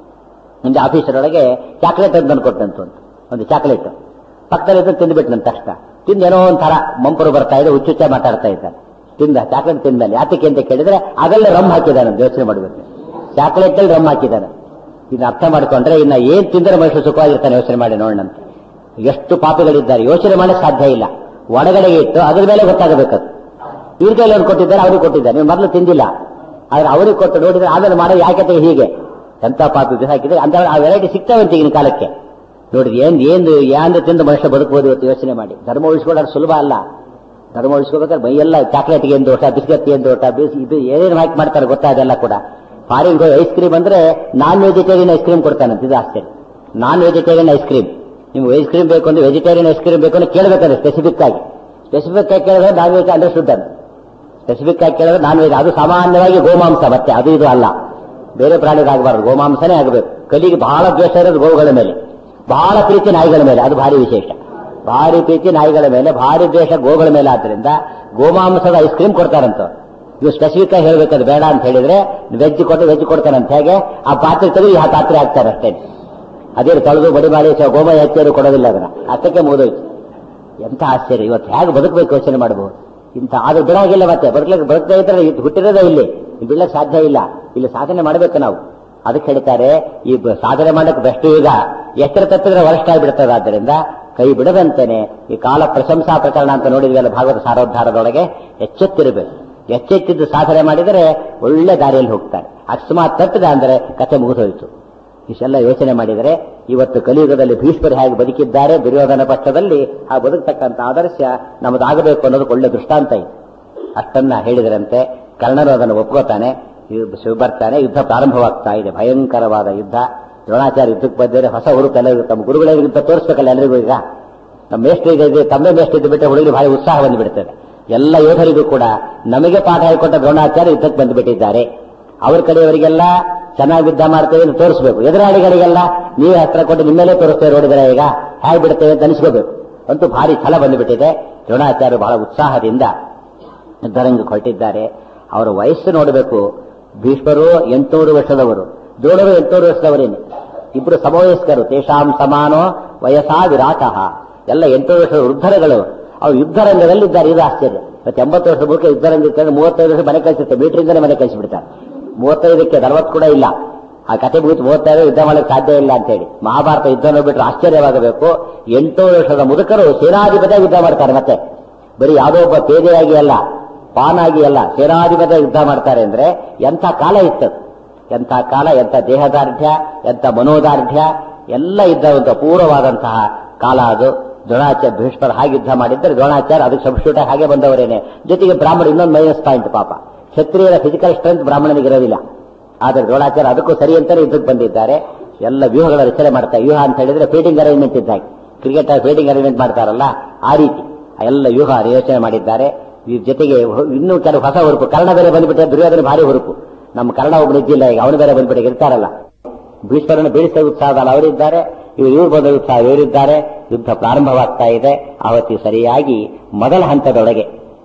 ನಿಂದೆ ಆಫೀಸರೊಳಗೆ ಚಾಕ್ಲೇಟ್ ಅಂತ ತಂದು ಕೊಟ್ಟಂತು ಅಂತ ಒಂದು ಚಾಕ್ಲೇಟ್ ಪಕ್ಕದಲ್ಲಿ ಇದ್ದು ತಿಂದ್ಬಿಟ್ಟು ನನ್ನ ತಕ್ಷಣ ತಿಂದು ಏನೋ ಒಂಥರ ಮಂಪರು ಬರ್ತಾ ಇದೆ ಹುಚ್ಚುಚ್ಚ ಮಾತಾಡ್ತಾ ಇದ್ದಾನೆ ತಿಂದ ಚಾಕ್ಲೇಟ್ ತಿಂದಲ್ಲಿ ಯಾತಕ್ಕೆ ಅಂತ ಕೇಳಿದ್ರೆ ಅದಲ್ಲೇ ರಮ್ ಹಾಕಿದ್ದಾನೆ ಅಂತ ಯೋಚನೆ ಮಾಡಬೇಕು ಚಾಕ್ಲೇಟ್ ಅಲ್ಲಿ ರಮ್ ಹಾಕಿದ್ದಾನೆ ಇದನ್ನ ಅರ್ಥ ಮಾಡ್ಕೊಂಡ್ರೆ ಇನ್ನ ಏನ್ ತಿಂದರೆ ಮನುಷ್ಯ ಸುಖವಾಗಿರ್ತಾನೆ ಯೋಚನೆ ಮಾಡಿ ನೋಡೋಣಂತ ಎಷ್ಟು ಪಾಪಿಗಳಿದ್ದಾರೆ ಯೋಚನೆ ಮಾಡಕ್ ಸಾಧ್ಯ ಇಲ್ಲ ಒಳಗಡೆಗೆ ಇಟ್ಟು ಅದ್ರ ಮೇಲೆ ಗೊತ್ತಾಗಬೇಕದು ಇವ್ರ ಕೈಲಿ ಅವ್ರು ಕೊಟ್ಟಿದ್ದಾರೆ ಅವ್ರಿಗೆ ಕೊಟ್ಟಿದ್ದಾರೆ ನೀವು ಮೊದಲು ತಿಂದಿಲ್ಲ ಆದ್ರೆ ಅವ್ರಿಗೆ ಕೊಟ್ಟು ನೋಡಿದ್ರೆ ಆಮೇಲೆ ಮಾಡೋ ಯಾಕೆ ಹೀಗೆ ಎಂತ ಪಾಪಿ ಬಿಸಾಕಿದ್ರೆ ಅಂತ ಆ ವೆರೈಟಿ ಸಿಗ್ತಾವಂತೆ ಈಗಿನ ಕಾಲಕ್ಕೆ ನೋಡಿದ್ರೆ ಏನ್ ಏನು ಯಾಂದು ತಿಂದು ಮನುಷ್ಯ ಬದುಕಬಹುದು ಇವತ್ತು ಯೋಚನೆ ಮಾಡಿ ಧರ್ಮ ಉಳಿಸ್ಕೊಳ್ಳೋದು ಸುಲಭ ಅಲ್ಲ ಧರ್ಮ ಉಳಿಸ್ಕೋಬೇಕಾದ್ರೆ ಮೈಯೆಲ್ಲ ಚಾಕ್ಲೇಟ್ಗೆ ಏನು ದೋಟ ಬಿಸ್ಕತ್ಗೆ ಏನು ದೋಟ ಬಿಸ್ ಇದು ಏನೇನು ಹಾಕಿ ಮಾಡ್ತಾರೆ ಗೊತ್ತಾ ಅದೆಲ್ಲ ಕೂಡ ಫಾರಿನ್ ಐಸ್ ಕ್ರೀಮ್ ಅಂದ್ರೆ ನಾನ್ ವೆಜಿಟೇರಿಯನ್ ಐಸ್ ಕ್ರೀಮ್ ಕೊಡ್ತಾನಂತ ಇದು ಆಶ್ಚರ್ಯ ನಾನ್ ವೆಜಿಟೇರಿಯನ್ ಐಸ್ ಕ್ರೀಮ್ ನಿಮ್ಗೆ ಐಸ್ ಕ್ರೀಮ್ ಬೇಕು ಅಂದ್ರೆ ವೆಜಿಟೇರಿಯನ್ ಐಸ್ ಕ್ರೀಮ್ ಬೇಕು ಅಂದ್ರೆ ಕೇಳಬೇಕಾದ್ರೆ ಸ್ಪೆಸಿಫಿಕ್ ಆಗಿ ಸ್ಪೆಸಿಫಿಕ್ ಆಗಿ ಕೇಳಿದ್ರೆ ನಾನ್ ವೆಜ್ ಅಂಡರ್ಸ್ಟುಡ್ ಅಂತ ಸ್ಪೆಸಿಫಿಕ್ ಆಗಿ ಕೇಳಿದ್ರೆ ನಾನ್ ವೆಜ್ ಅದು ಸಾಮಾನ್ಯವಾಗಿ ಗೋಮಾಂಸ ಮತ್ತೆ ಅದು ಇದು ಅಲ್ಲ ಬೇರೆ ಪ್ರಾಣಿಗಳಾಗಬಾರ್ದು ಗೋಮಾಂಸನೇ ಆಗಬೇಕು ಕಲಿಗೆ ಬಹಳ ದ್ವೇಷ ಇರೋದು ಗೋವುಗಳ ಮೇಲೆ ಬಹಳ ಪ್ರೀತಿ ನಾಯಿಗಳ ಮೇಲೆ ಅದು ಭಾರಿ ವಿಶೇಷ ಭಾರಿ ಪ್ರೀತಿ ನಾಯಿಗಳ ಮೇಲೆ ಭಾರಿ ದ್ವೇಷ ಗೋಗಳ ಮೇಲೆ ಆದ್ರಿಂದ ಗೋಮಾಂಸದ ಐಸ್ ಕ್ರೀಮ್ ಕೊಡ್ತಾರಂತ ಇವು ಸ್ಪೆಸಿಫಿಕ್ ಆಗಿ ಹೇಳ್ಬೇಕಾದ್ರೆ ಬೇಡ ಅಂತ ಹೇಳಿದ್ರೆ ವೆಜ್ ಕೊಟ್ಟು ವೆಜ್ ಕೊಡ್ತಾರಂತ ಹೇಗೆ ಆ ಪಾತ್ರೆ ತೆಗೆದು ಆ ಪಾತ್ರೆ ಹಾಕ್ತಾರೆ ಅಷ್ಟೇ ಅದೇ ತೊಳೆದು ಬಡಿ ಮಾಡಿ ಗೋಮಯ ಹೆಚ್ಚೇರು ಕೊಡೋದಿಲ್ಲ ಅದನ್ನ ಅಷ್ಟಕ್ಕೆ ಮುಗಿದೋಯ್ತು ಎಂತ ಆಶ್ಚರ್ಯ ಇವತ್ತು ಹೇಗೆ ಬದುಕಬೇಕು ಯೋಚನೆ ಮಾಡಬಹುದು ಇಂಥ ಅದು ಬಿಡಾಗಿಲ್ಲ ಮತ್ತೆ ಬದುಕಲಿಕ್ಕೆ ಬದುಕದೇ ಇದ್ರೆ ಇದು ಹುಟ್ಟಿರೋದೇ ಇಲ್ಲಿ ಇದು ಬಿಡ್ಲಕ್ಕೆ ಸಾಧ್ಯ ಇಲ್ಲ ಇಲ್ಲಿ ಸಾಧನೆ ಮಾಡಬೇಕು ನಾವು ಅದಕ್ಕೆ ಹೇಳ್ತಾರೆ ಈ ಬ- ಸಾಧನೆ ಮಾಡಕ್ಕೆ ಬೆಸ್ಟ್ ಈಗ ಎಚ್ಚರ ತಪ್ಪಿದ್ರೆ ವರಿಷ್ಠ ಆಗಿಬಿಡ್ತದೆ ಆದ್ದರಿಂದ ಕೈ ಬಿಡದಂತೆನೆ ಈ ಕಾಲ ಪ್ರಶಂಸಾ ಪ್ರಕರಣ ಅಂತ ನೋಡಿದ್ವಲ್ಲ ಭಾಗವತ ಸಾರೋದ್ಧಾರದೊಳಗೆ ಎಚ್ಚೆತ್ತಿರಬೇಕು ಎಚ್ಚೆತ್ತಿದ್ದು ಸಾಧನೆ ಮಾಡಿದರೆ ಒಳ್ಳೆ ದಾರಿಯಲ್ಲಿ ಹೋಗ್ತಾರೆ ಅಕಸ್ಮಾತ್ ತಪ್ಪಿದ ಅಂದರೆ ಕಥೆ ಮುಗಿದೋಯ್ತು ಇಷ್ಟೆಲ್ಲ ಯೋಚನೆ ಮಾಡಿದರೆ ಇವತ್ತು ಕಲಿಯುಗದಲ್ಲಿ ಭೀಷ್ಮರು ಹೇಗೆ ಬದುಕಿದ್ದಾರೆ ದುರ್ಯೋಧನ ಪಕ್ಷದಲ್ಲಿ ಆ ಬದುಕತಕ್ಕಂಥ ಆದರ್ಶ ನಮ್ಮದಾಗಬೇಕು ಅನ್ನೋದು ಒಳ್ಳೆ ದೃಷ್ಟಾಂತ ಇದೆ ಅಷ್ಟನ್ನ ಹೇಳಿದರಂತೆ ಕರ್ಣನು ಅದನ್ನು ಒಪ್ಕೋತಾನೆ ಯು- ಶಿವ ಬರ್ತಾನೆ ಯುದ್ಧ ಪ್ರಾರಂಭವಾಗ್ತಾ ಇದೆ ಭಯಂಕರವಾದ ಯುದ್ಧ ದ್ರೋಣಾಚಾರ್ಯ ಯುದ್ಧಕ್ಕೆ ಬಂದರೆ ಹೊಸ ಹುರುಪು ಎಲ್ಲರಿಗೂ ತಮ್ಮ ಗುರುಗಳ ಯುದ್ಧ ತೋರಿಸ್ಬೇಕಲ್ಲ ಎಲ್ಲರಿಗೂ ಈಗ ನಮ್ಮ ಮೇಷ್ಟ್ರು ಇದೆ ತಮ್ಮೇ ಮೇಷ್ಟ್ರು ಇದ್ದು ಬಿಟ್ಟರೆ ಹುಡುಗರಿಗೆ ಭಾರಿ ಉತ್ಸಾಹ ಬಂದುಬಿಡ್ತದೆ ಎಲ್ಲ ಯೋಧರಿಗೂ ಕೂಡ ನಮಗೆ ಪಾಠ ಹೇಳಿಕೊಟ್ಟ ದ್ರೋಣಾಚಾರ್ಯ ಯುದ್ಧಕ್ಕೆ ಬಂದುಬಿಟ್ಟಿದ್ದಾರೆ ಅವ್ರ ಕಡೆಯವರಿಗೆಲ್ಲ ಚೆನ್ನಾಗಿ ಯುದ್ಧ ಮಾಡ್ತೇವೆ ಅಂತ ತೋರಿಸ್ಬೇಕು ಎದುರಾಳಿಗಳಿಗೆಲ್ಲ ನೀವೇ ಹತ್ರ ಕೊಟ್ಟು ನಿಮ್ಮೇಲೆ ತೋರಿಸ್ತೇವೆ ನೋಡಿದ್ರೆ ಈಗ ಹೇಗೆ ಬಿಡ್ತೇವೆ ಅಂತ ಅನಿಸ್ಕೋಬೇಕು ಅಂತೂ ಭಾರಿ ಛಲ ಬಂದುಬಿಟ್ಟಿದೆ ದ್ರೋಣಾಚಾರ್ಯರು ಬಹಳ ಉತ್ಸಾಹದಿಂದ ಯುದ್ಧರಂಗ ಹೊರಟಿದ್ದಾರೆ ಅವರ ವಯಸ್ಸು ನೋಡಬೇಕು ಭೀಷ್ಮರು ಎಂಟುನೂರು ವರ್ಷದವರು ದ್ರೋಣರು ಎಂಟುನೂರು ವರ್ಷದವರೇನೆ ಇಬ್ರು ಸಮವಯಸ್ಕರು ತೇಷಾಂ ಸಮಾನೋ ವಯಸ್ಸಾ ವಿರಾಟಃ ಎಲ್ಲ ಎಂಟುನೂರು ವರ್ಷದ ವೃದ್ಧರುಗಳು ಅವ್ರು ಯುದ್ಧರಂಗದಲ್ಲಿ ಇದ್ದಾರೆ ಇದು ಆಶ್ಚರ್ಯ ಮತ್ತೆ ಎಂಬತ್ತು ವರ್ಷದ ಮೂಲಕ ಯುದ್ಧರಂಗಕ್ಕೆ ಮೂವತ್ತೈದು ವರ್ಷ ಮನೆ ಕಳಿಸುತ್ತೆ ಮೀಟರಿಂದಲೇ ಮನೆ ಕಳಿಸಿಬಿಡ್ತಾರೆ ಮೂವತ್ತೈದಕ್ಕೆ ನಲವತ್ತು ಕೂಡ ಇಲ್ಲ ಆ ಕತೆ ಮುಗಿತು ಮೂವತ್ತೈದು ಯುದ್ಧ ಮಾಡಕ್ಕೆ ಸಾಧ್ಯ ಇಲ್ಲ ಅಂತ ಹೇಳಿ ಮಹಾಭಾರತ ಯುದ್ಧ ನೋಡ್ಬಿಟ್ರೆ ಆಶ್ಚರ್ಯವಾಗಬೇಕು ಎಂಟು ವರ್ಷದ ಮುದುಕರು ಸೇನಾಧಿಪತಿ ಯುದ್ಧ ಮಾಡ್ತಾರೆ ಮತ್ತೆ ಬರೀ ಯಾವುದೋ ಒಬ್ಬ ಪೇದೆಯಾಗಿ ಅಲ್ಲ ಪಾನಾಗಿ ಅಲ್ಲ ಸೇನಾಧಿಪತಿ ಯುದ್ಧ ಮಾಡ್ತಾರೆ ಅಂದ್ರೆ ಎಂಥ ಕಾಲ ಇತ್ತದು ಎಂಥ ಕಾಲ ಎಂಥ ದೇಹದಾರ್ಢ್ಯ ಎಂಥ ಮನೋದಾರ್ಢ್ಯ ಎಲ್ಲ ಇದ್ದಂಥ ಪೂರ್ವವಾದಂತಹ ಕಾಲ ಅದು ದ್ರೋಣಾಚಾರ್ಯ ಭೀಷ್ಮರು ಹಾಗೆ ಯುದ್ಧ ಮಾಡಿದ್ದರೆ ದ್ರೋಣಾಚಾರ್ಯ ಅದಕ್ಕೆ ಸಬ್ಸ್ಟ್ಯೂಟ್ ಹಾಗೆ ಬಂದವರೇನೆ ಜೊತೆಗೆ ಬ್ರಾಹ್ಮಣ ಇನ್ನೊಂದು ಮೈನಸ್ ಪಾಯಿಂಟ್ ಪಾಪ ಕ್ಷತ್ರಿಯರ ಫಿಸಿಕಲ್ ಸ್ಟ್ರೆಂತ್ ಬ್ರಾಹ್ಮಣನಿಗೆ ಇರೋದಿಲ್ಲ ಆದರೆ ದ್ರೋಣಾಚಾರ್ಯ ಅದಕ್ಕೂ ಸರಿ ಅಂತಾನೆ ಯುದ್ಧಕ್ಕೆ ಬಂದಿದ್ದಾರೆ ಎಲ್ಲ ವ್ಯೂಹಗಳ ರಚನೆ ಮಾಡ್ತಾರೆ ವ್ಯೂಹ ಅಂತ ಹೇಳಿದ್ರೆ ಫೀಲ್ಡಿಂಗ್ ಅರೇಂಜ್ಮೆಂಟ್ ಇದ್ದಾಗೆ ಕ್ರಿಕೆಟ್ ಫೀಲ್ಡಿಂಗ್ ಅರೇಂಜ್ಮೆಂಟ್ ಮಾಡ್ತಾರಲ್ಲ ಆ ರೀತಿ ಆ ಎಲ್ಲ ವ್ಯೂಹ ಯೋಚನೆ ಮಾಡಿದ್ದಾರೆ ಇದ್ರ ಜೊತೆಗೆ ಹೊ- ಇನ್ನೂ ಕೆಲವು ಹೊಸ ಹುರುಪು ಕರ್ಣ ಬೇರೆ ಬಂದ್ಬಿಟ್ಟೆ ದುರ್ಯೋಧನ ಭಾರಿ ಹುರುಪು ನಮ್ಮ ಕರ್ಣ ಒಬ್ಬನು ಇದ್ದಿಲ್ಲ ಈಗ ಅವನು ಬೇರೆ ಬಂದ್ಬಿಟ್ಟು ಇರ್ತಾರಲ್ಲ ಭೀಷ್ಮರನ್ನು ಬೀಳಿಸುವ ಉತ್ಸಾಹದಲ್ಲಿ ಅವರಿದ್ದಾರೆ ಇವರು ಇವರು ಬಂದ ಉತ್ಸಾಹ ಇವರಿದ್ದಾರೆ ಯುದ್ಧ ಪ್ರಾರಂಭವಾಗ್ತಾ ಇದೆ ಆವತ್ತಿ ಸರಿಯಾಗಿ ಮೊದಲ ಹಂತದೊಳಗೆ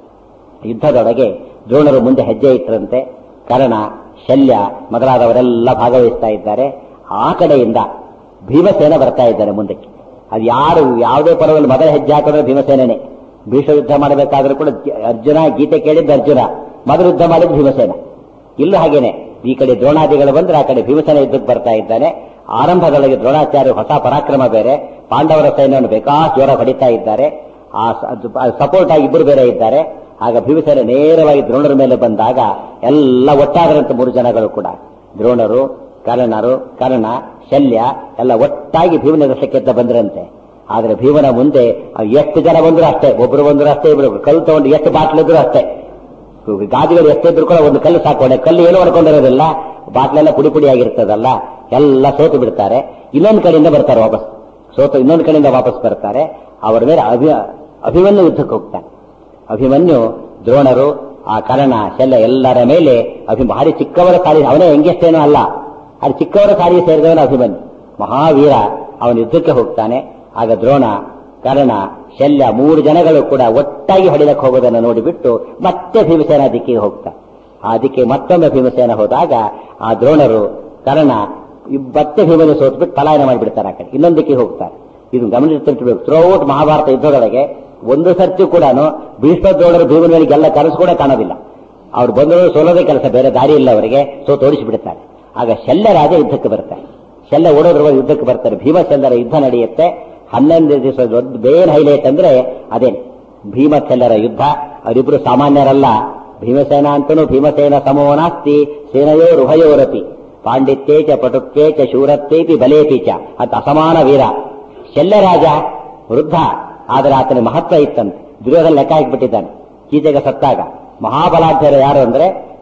ಯುದ್ಧದೊಳಗೆ ದ್ರೋಣರು ಮುಂದೆ ಹೆಜ್ಜೆ ಇಟ್ಟರಂತೆ ಕರ್ಣ ಶಲ್ಯ ಮೊದಲಾದವರೆಲ್ಲ ಭಾಗವಹಿಸ್ತಾ ಇದ್ದಾರೆ ಆ ಕಡೆಯಿಂದ ಭೀಮಸೇನ ಬರ್ತಾ ಇದ್ದಾರೆ ಮುಂದಕ್ಕೆ ಅದು ಯಾರು ಯಾವುದೇ ಪರ್ವದಲ್ಲಿ ಮೊದಲ ಹೆಜ್ಜೆ ಹಾಕಿದ್ರೆ ಭೀಮಸೇನೇ ಭೀಷ್ಮ ಯುದ್ಧ ಮಾಡಬೇಕಾದ್ರೂ ಕೂಡ ಅರ್ಜುನ ಗೀತೆ ಕೇಳಿದ್ದು ಅರ್ಜುನ ಮೊದಲು ಯುದ್ಧ ಮಾಡಿದ್ದು ಭೀಮಸೇನ ಇಲ್ಲೂ ಹಾಗೇನೆ ಈ ಕಡೆ ದ್ರೋಣಾದಿಗಳು ಬಂದ್ರೆ ಆ ಕಡೆ ಭೀಮಸೇನ ಯುದ್ಧಕ್ಕೆ ಬರ್ತಾ ಇದ್ದಾನೆ ಆರಂಭದೊಳಗೆ ದ್ರೋಣಾಚಾರ್ಯ ಹೊಸ ಪರಾಕ್ರಮ ಬೇರೆ ಪಾಂಡವರ ಸೈನ್ಯವನ್ನು ಬೇಕಾಷ್ಟು ಜೋರ ಹೊಡಿತಾ ಇದ್ದಾರೆ ಆ ಸಪೋರ್ಟ್ ಆಗಿ ಇಬ್ಬರು ಬೇರೆ ಇದ್ದಾರೆ ಆಗ ಭೀಮಸೇನ ನೇರವಾಗಿ ದ್ರೋಣರ ಮೇಲೆ ಬಂದಾಗ ಎಲ್ಲ ಒಟ್ಟಾದರಂತೆ ಮೂರು ಜನಗಳು ಕೂಡ ದ್ರೋಣರು ಕರ್ಣರು ಕರ್ಣ ಶಲ್ಯ ಎಲ್ಲ ಒಟ್ಟಾಗಿ ಭೀಮನ ರಸಕ್ಕೆತ್ತ ಬಂದ್ರಂತೆ ಆದ್ರೆ ಭೀಮನ ಮುಂದೆ ಅವ್ ಎಷ್ಟು ಜನ ಬಂದ್ರು ಅಷ್ಟೇ ಒಬ್ರು ಬಂದ್ರು ಅಷ್ಟೇ ಇಬ್ರು ಕಲ್ಲು ತಗೊಂಡು ಎಷ್ಟು ಬಾಟ್ಲಿದ್ರು ಅಷ್ಟೇ ಗಾದಿಗಳು ಎಷ್ಟೇ ಇದ್ರು ಕೂಡ ಒಂದು ಕಲ್ಲು ಸಾಕೊಂಡೆ ಕಲ್ಲು ಏನು ಮಾಡ್ಕೊಂಡಿರೋದಿಲ್ಲ ಬಾಟ್ಲೆಲ್ಲ ಪುಡಿ ಪುಡಿ ಆಗಿರ್ತದಲ್ಲ ಎಲ್ಲ ಸೋತು ಬಿಡ್ತಾರೆ ಇನ್ನೊಂದು ಕಡೆಯಿಂದ ಬರ್ತಾರೆ ವಾಪಸ್ ಸೋತು ಇನ್ನೊಂದು ಕಡೆಯಿಂದ ವಾಪಸ್ ಬರ್ತಾರೆ ಅವರ ಮೇಲೆ ಅಭಿ ಅಭಿಮನ್ಯು ಯುದ್ಧಕ್ಕೆ ಹೋಗ್ತಾನೆ ಅಭಿಮನ್ಯು ದ್ರೋಣರು ಆ ಕರ್ಣ ಶಲ್ಯ ಎಲ್ಲರ ಮೇಲೆ ಅಭಿ ಭಾರಿ ಚಿಕ್ಕವರ ಸಾರಿ ಅವನೇ ಹೆಂಗೆಷ್ಟೇನೂ ಅಲ್ಲ ಅದು ಚಿಕ್ಕವರ ಸಾರಿಗೆ ಸೇರಿದವನು ಅಭಿಮನ್ಯು ಮಹಾವೀರ ಅವನು ಯುದ್ಧಕ್ಕೆ ಹೋಗ್ತಾನೆ ಆಗ ದ್ರೋಣ ಕರ್ಣ ಶಲ್ಯ ಮೂರು ಜನಗಳು ಕೂಡ ಒಟ್ಟಾಗಿ ಹೊಡಿಲಕ್ಕೆ ಹೋಗೋದನ್ನು ನೋಡಿಬಿಟ್ಟು ಮತ್ತೆ ಭೀಮಸೇನ ದಿಕ್ಕಿಗೆ ಹೋಗ್ತಾರೆ ಆ ದಿಕ್ಕಿಗೆ ಮತ್ತೊಮ್ಮೆ ಭೀಮಸೇನ ಹೋದಾಗ ಆ ದ್ರೋಣರು ಕರ್ಣ ಇಬ್- ಮತ್ತೆ ಭೀಮನ ಸೋತ್ಬಿಟ್ಟು ಪಲಾಯನ ಮಾಡಿಬಿಡ್ತಾರೆ ಆ ಕಡೆ ಇನ್ನೊಂದು ದಿಕ್ಕಿಗೆ ಹೋಗ್ತಾರೆ ಇದು ಗಮನಿಸ್ತಿರ್ಬೇಕು ಥ್ರೂಔಟ್ ಮಹಾಭಾರತ ಯುದ್ಧದೊಳಗೆ ಒಂದು ಸರ್ತಿ ಕೂಡ ಭೀಷ್ಮ ದ್ರೋಣರು ಭೀಮನ ಮೇಲೆ ಗೆಲ್ಲ ಕನಸು ಕೂಡ ಕಾಣೋದಿಲ್ಲ ಅವ್ರು ಬಂದರು ಸೋಲೋದೇ ಕೆಲಸ ಬೇರೆ ದಾರಿ ಇಲ್ಲ ಅವರಿಗೆ ಸೋತು ಓಡಿಸಿಬಿಡ್ತಾರೆ ಆಗ ಶಲ್ಯ ರಾಜ ಯುದ್ಧಕ್ಕೆ ಬರ್ತಾರೆ ಶಲ್ಯ ಓಡೋದ್ರ ಯುದ್ಧಕ್ಕೆ ಬರ್ತಾರೆ ಭೀಮಶಲ್ಲರ ಯುದ್ಧ ನಡೆಯುತ್ತೆ ಹನ್ನೊಂದು ದಿವಸ ದೊಡ್ಡ ಬೇರೆ ಹೈಲೈಟ್ ಅಂದ್ರೆ ಅದೇನೆ ಭೀಮಶಲ್ಲರ ಯುದ್ಧ ಅವರಿಬ್ರು ಸಾಮಾನ್ಯರಲ್ಲ ಭೀಮಸೇನ ಅಂತನೂ ಭೀಮಸೇನ ಸಮೋನಾಸ್ತಿ ಸೇನಯೋರ್ ಉಭಯೋರಪಿ ಪಾಂಡಿತ್ಯೇ ಚ ಪಟುತ್ವೇ ಚ ಶೂರತ್ವೇಪಿ ಬಲೇಪಿ ಚ ಅಂತ ಅಸಮಾನ ವೀರ ಶಲ್ಯರಾಜ ವೃದ್ಧ ಆದರೆ ಆತನ ಮಹತ್ವ ಇತ್ತಂತೆ ದುರ್ಯೋಧನ ಲೆಕ್ಕ ಹಾಕಿಬಿಟ್ಟಿದ್ದಾನೆ ಕೀಚಕ ಸತ್ತಾಗ ಮಹಾಬಲಾಢ್ಯರು ಯಾರು ಅಂದ್ರೆ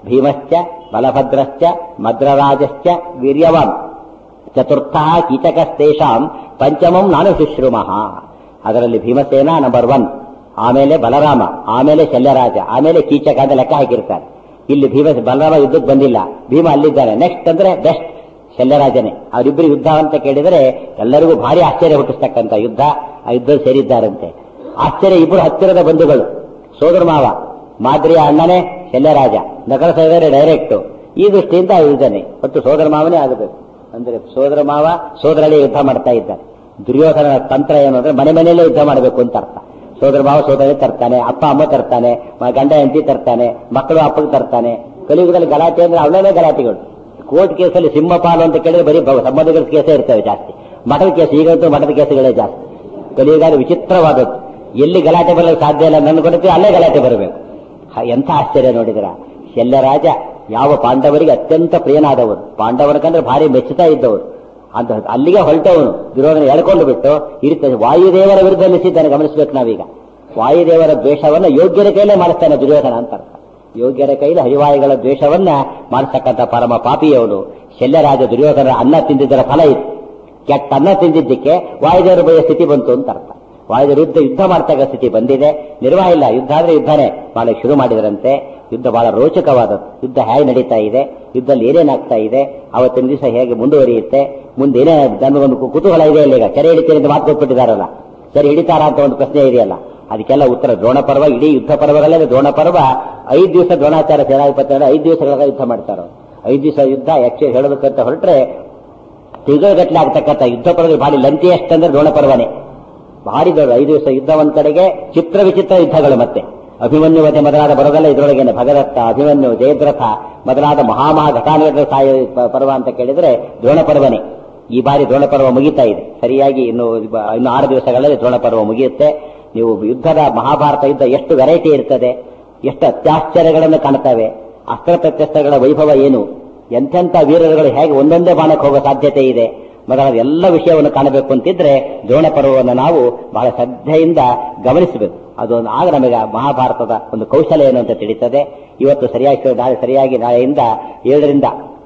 ಭೀಮಶ್ಚ ಬಲಭದ್ರಶ್ಚ ಮದ್ರರಾಜಶ್ಚ ವೀರ್ಯವಾನ್ ಚತುರ್ಥ ಕೀಚಕಸ್ತೇಷಾಂ ಪಂಚಮಂ ನಾನು ಶುಶ್ರೂಮಃ ಅದರಲ್ಲಿ ಭೀಮಸೇನ ನಂಬರ್ ಒನ್ ಆಮೇಲೆ ಬಲರಾಮ ಆಮೇಲೆ ಶಲ್ಯರಾಜ ಆಮೇಲೆ ಕೀಚಕ ಅಂತ ಲೆಕ್ಕ ಹಾಕಿರ್ತಾರೆ ಇಲ್ಲಿ ಭೀಮ ಬಲರಾಮ ಯುದ್ಧಕ್ಕೆ ಬಂದಿಲ್ಲ ಭೀಮ ಅಲ್ಲಿದ್ದಾನೆ ನೆಕ್ಸ್ಟ್ ಅಂದ್ರೆ ಬೆಸ್ಟ್ ಶಲ್ಯರಾಜನೇ ಅವರಿಬ್ಬರು ಯುದ್ಧ ಅಂತ ಕೇಳಿದರೆ ಎಲ್ಲರಿಗೂ ಭಾರಿ ಆಶ್ಚರ್ಯ ಹುಟ್ಟಿಸ್ತಕ್ಕಂಥ ಯುದ್ಧ ಆ ಯುದ್ಧ ಸೇರಿದ್ದಾರಂತೆ ಆಶ್ಚರ್ಯ ಇಬ್ಬರು ಹತ್ತಿರದ ಬಂಧುಗಳು ಸೋದರ ಮಾವ ಮಾದ್ರಿಯ ಅಣ್ಣನೇ ಶಲ್ಯರಾಜ ನಗರ ಸೈದರೆ ಡೈರೆಕ್ಟ್ ಈ ದೃಷ್ಟಿಯಿಂದ ಯುದ್ಧನೇ ಒಟ್ಟು ಸೋದರ ಮಾವನೇ ಆಗಬೇಕು ಅಂದ್ರೆ ಸೋದರ ಮಾವ ಸೋದರಳಿ ಯುದ್ಧ ಮಾಡ್ತಾ ಇದ್ದಾರೆ ದುರ್ಯೋಧನ ತಂತ್ರ ಏನು ಅಂದ್ರೆ ಮನೆ ಮನೆಯಲ್ಲೇ ಯುದ್ಧ ಮಾಡಬೇಕು ಅಂತ ಅರ್ಥ ಸೋದರ ಮಾವ ಸೋದರಿ ತರ್ತಾನೆ ಅಪ್ಪ ಅಮ್ಮ ತರ್ತಾನೆ ಮ- ಗಂಡ ಹೆಂಡತಿ ತರ್ತಾನೆ ಮಕ್ಕಳು ಅಪ್ಪಗೆ ತರ್ತಾನೆ ಕಲಿಯುಗದಲ್ಲಿ ಗಲಾಟೆ ಅಂದ್ರೆ ಅವಳೇ ಗಲಾಟೆಗಳು ಕೋರ್ಟ್ ಕೇಸಲ್ಲಿ ಸಿಂಹಪಾಲು ಅಂತ ಕೇಳಿದ್ರೆ ಬರೀ ಭವ- ಸಂಬಂಧಗಳ ಕೇಸೇ ಇರ್ತವೆ ಜಾಸ್ತಿ ಮಠದ ಕೇಸ್ ಈಗಂತೂ ಮಠದ ಕೇಸುಗಳೇ ಜಾಸ್ತಿ ಕಲಿಯುಗ ವಿಚಿತ್ರವಾದದ್ದು ಎಲ್ಲಿ ಗಲಾಟೆ ಬರಲು ಸಾಧ್ಯ ಇಲ್ಲ ನನ್ನ ಕೊಡುತ್ತೆ ಅಲ್ಲೇ ಗಲಾಟೆ ಬರಬೇಕು ಹ, ಎಂಥ ಆಶ್ಚರ್ಯ ನೋಡಿದಿರ ಶಲ್ಯರಾಜ ಯಾವ ಪಾಂಡವರಿಗೆ ಅತ್ಯಂತ ಪ್ರಿಯನಾದವರು ಪಾಂಡವರ ಕಂಡ್ರೆ ಭಾರಿ ಮೆಚ್ಚುತ್ತಾ ಇದ್ದವರು ಅಂತ ಅಲ್ಲಿಗೆ ಹೊರಟವನು ದುರ್ಯೋಧನ ಎಳ್ಕೊಂಡು ಬಿಟ್ಟು ಇರ್ತದೆ ವಾಯುದೇವರ ವಿರುದ್ಧ ನಿಲ್ಲಿಸಿದ್ದಾನೆ ಗಮನಿಸಬೇಕು ನಾವೀಗ ವಾಯುದೇವರ ದ್ವೇಷವನ್ನ ಯೋಗ್ಯರ ಕೈಲೇ ಮಾಡಿಸ್ತಾನೆ ದುರ್ಯೋಧನ ಅಂತ ಅರ್ಥ ಯೋಗ್ಯರ ಕೈಲಿ ಹರಿವಾಯುಗಳ ದ್ವೇಷವನ್ನ ಮಾಡಿಸ್ತಕ್ಕಂಥ ಪರಮ ಪಾಪಿಯವನು ಶಲ್ಯರಾಜ ದುರ್ಯೋಧನ ಅನ್ನ ತಿಂದಿದ್ದರ ಫಲ ಇದು ಕೆಟ್ಟ ಅನ್ನ ತಿಂದಿದ್ದಕ್ಕೆ ವಾಯುದೇವರ ಬಗೆಯ ಸ್ಥಿತಿ ಬಂತು ಅಂತ ಅರ್ಥ ವಾಯುದೇವ ಯುದ್ಧ ಯುದ್ಧ ಮಾಡ್ತಕ್ಕ ಸ್ಥಿತಿ ಬಂದಿದೆ ನಿರ್ವಾಹ ಇಲ್ಲ ಯುದ್ಧ ಆದ್ರೆ ಯುದ್ಧನೇ ಮಾಡಕ್ಕೆ ಶುರು ಮಾಡಿದರಂತೆ ಯುದ್ಧ ಬಹಳ ರೋಚಕವಾದದ್ದು ಯುದ್ಧ ಹೇಗೆ ನಡೀತಾ ಇದೆ ಯುದ್ಧದಲ್ಲಿ ಏನೇನಾಗ್ತಾ ಇದೆ ಅವತ್ತಿನ ದಿವಸ ಹೇಗೆ ಮುಂದುವರಿಯುತ್ತೆ ಮುಂದೆ ಏನೇ ನಮಗೊಂದು ಕು- ಕುತೂಹಲ ಇದೆ ಇಲ್ಲ ಈಗ ಕೆರೆ ಹಿಡಿತೀರಿ ಅಂತ ಮಾತು ಕೊಟ್ಬಿಟ್ಟಿದಾರಲ್ಲ ಸರಿ ಹಿಡಿತಾರ ಅಂತ ಒಂದು ಪ್ರಶ್ನೆ ಇದೆಯಲ್ಲ ಅದಕ್ಕೆಲ್ಲ ಉತ್ತರ ದ್ರೋಣ ಪರ್ವ ಇಡೀ ಯುದ್ಧ ಪರ್ವಗಳಲ್ಲೇ ದ್ರೋಣ ಪರ್ವ ಐದು ದಿವಸ ದ್ರೋಣಾಚಾರ ಸೇನಾಧಿಪತಿ ಐದು ದಿವಸಗಳ ಯುದ್ಧ ಮಾಡ್ತಾರೋ ಐದು ದಿವಸ ಯುದ್ಧ ಆಕ್ಚುಲಿ ಹೇಳೋದಕ್ಕಂತ ಹೊರಟ್ರೆ ತಿಂಗಳಗಟ್ಟಲೆ ಆಗ್ತಕ್ಕಂಥ ಯುದ್ಧ ಪರ್ವ ಭಾರಿ ಲಂಚೆಯಷ್ಟು ಅಂದ್ರೆ ದ್ರೋಣ ಪರ್ವನೇ ಭಾರಿ ದೊಡ್ಡ ಐದು ದಿವಸ ಯುದ್ಧ ಒಂದ್ ಕಡೆಗೆ ಚಿತ್ರ ವಿಚಿತ್ರ ಯುದ್ಧಗಳು ಮತ್ತೆ ಅಭಿಮನ್ಯು ವಧೆ ಮೊದಲಾದ ಬರೋದಲ್ಲ ಇದರೊಳಗೇನೆ ಭಗದತ್ತ ಅಭಿಮನ್ಯು ಜಯದ್ರಥ ಮೊದಲಾದ ಮಹಾಮಹಾ ಘಟಾನುಘಟ ಸಾಯ ಪ- ಪರ್ವ ಅಂತ ಕೇಳಿದ್ರೆ ದ್ರೋಣ ಪರ್ವನೇ ಈ ಬಾರಿ ದ್ರೋಣ ಪರ್ವ ಮುಗಿತಾ ಇದೆ ಸರಿಯಾಗಿ ಇನ್ನು ಇಬ್ಬ- ಇನ್ನು ಆರು ದಿವಸಗಳಲ್ಲಿ ದ್ರೋಣ ಪರ್ವ ಮುಗಿಯುತ್ತೆ ನೀವು ಯುದ್ಧದ ಮಹಾಭಾರತ ಯುದ್ಧ ಎಷ್ಟು ವೆರೈಟಿ ಇರ್ತದೆ ಎಷ್ಟು ಅತ್ಯಾಶ್ಚರ್ಯಗಳನ್ನು ಕಾಣ್ತವೆ ಅಸ್ತ್ರ ಪ್ರತ್ಯಸ್ತ್ರಗಳ ವೈಭವ ಏನು ಎಂತೆಂಥ ವೀರರುಗಳು ಹೇಗೆ ಒಂದೊಂದೇ ಬಾಣಕ್ಕೆ ಹೋಗೋ ಸಾಧ್ಯತೆ ಇದೆ ಮೊದಲಾದ ಎಲ್ಲ ವಿಷಯವನ್ನು ಕಾಣಬೇಕು ಅಂತಿದ್ರೆ ದ್ರೋಣ ಪರ್ವವನ್ನು ನಾವು ಬಹಳ ಶ್ರದ್ಧೆಯಿಂದ ಗಮನಿಸಬೇಕು ಅದು ಒಂದು ಆಗ ನಮಗೆ ಆ ಮಹಾಭಾರತದ ಒಂದು ಕೌಶಲ್ಯ ಏನು ಅಂತ ತಿಳಿತದೆ ಇವತ್ತು ಸರಿಯಾಗಿ ನಾಳೆ ಸರಿಯಾಗಿ ನಾಳೆಯಿಂದ ಏಳರಿಂದ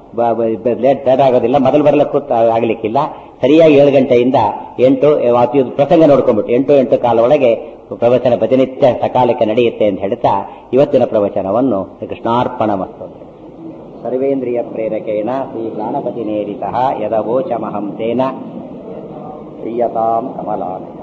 ಲೇಟ್ ಬೇಡ ಆಗೋದಿಲ್ಲ ಮೊದಲು ಬರಲಿಕ್ಕೂ ತ- ಆಗ್ಲಿಕ್ಕಿಲ್ಲ ಸರಿಯಾಗಿ ಏಳು ಗಂಟೆಯಿಂದ ಎಂಟು ಅತಿ ಪ್ರಸಂಗ ನೋಡ್ಕೊಂಡ್ಬಿಟ್ಟು ಎಂಟು ಎಂಟು ಕಾಲ ಒಳಗೆ ಪ್ರವಚನ ಪ್ರತಿನಿತ್ಯ ಸಕಾಲಕ್ಕೆ ನಡೆಯುತ್ತೆ ಅಂತ ಹೇಳ್ತಾ ಇವತ್ತಿನ ಪ್ರವಚನವನ್ನು ಕೃಷ್ಣಾರ್ಪಣ ಮತ್ತು ಸರ್ವೇಂದ್ರಿಯ ಪ್ರೇರಕೇಣ ಶ್ರೀ ಜ್ಞಾನಪತಿ ನೇರಿತ ಯದವೋಚಮಹಂ ತೇನ ಪ್ರಿಯತಾಂ ಕಮಲಾನ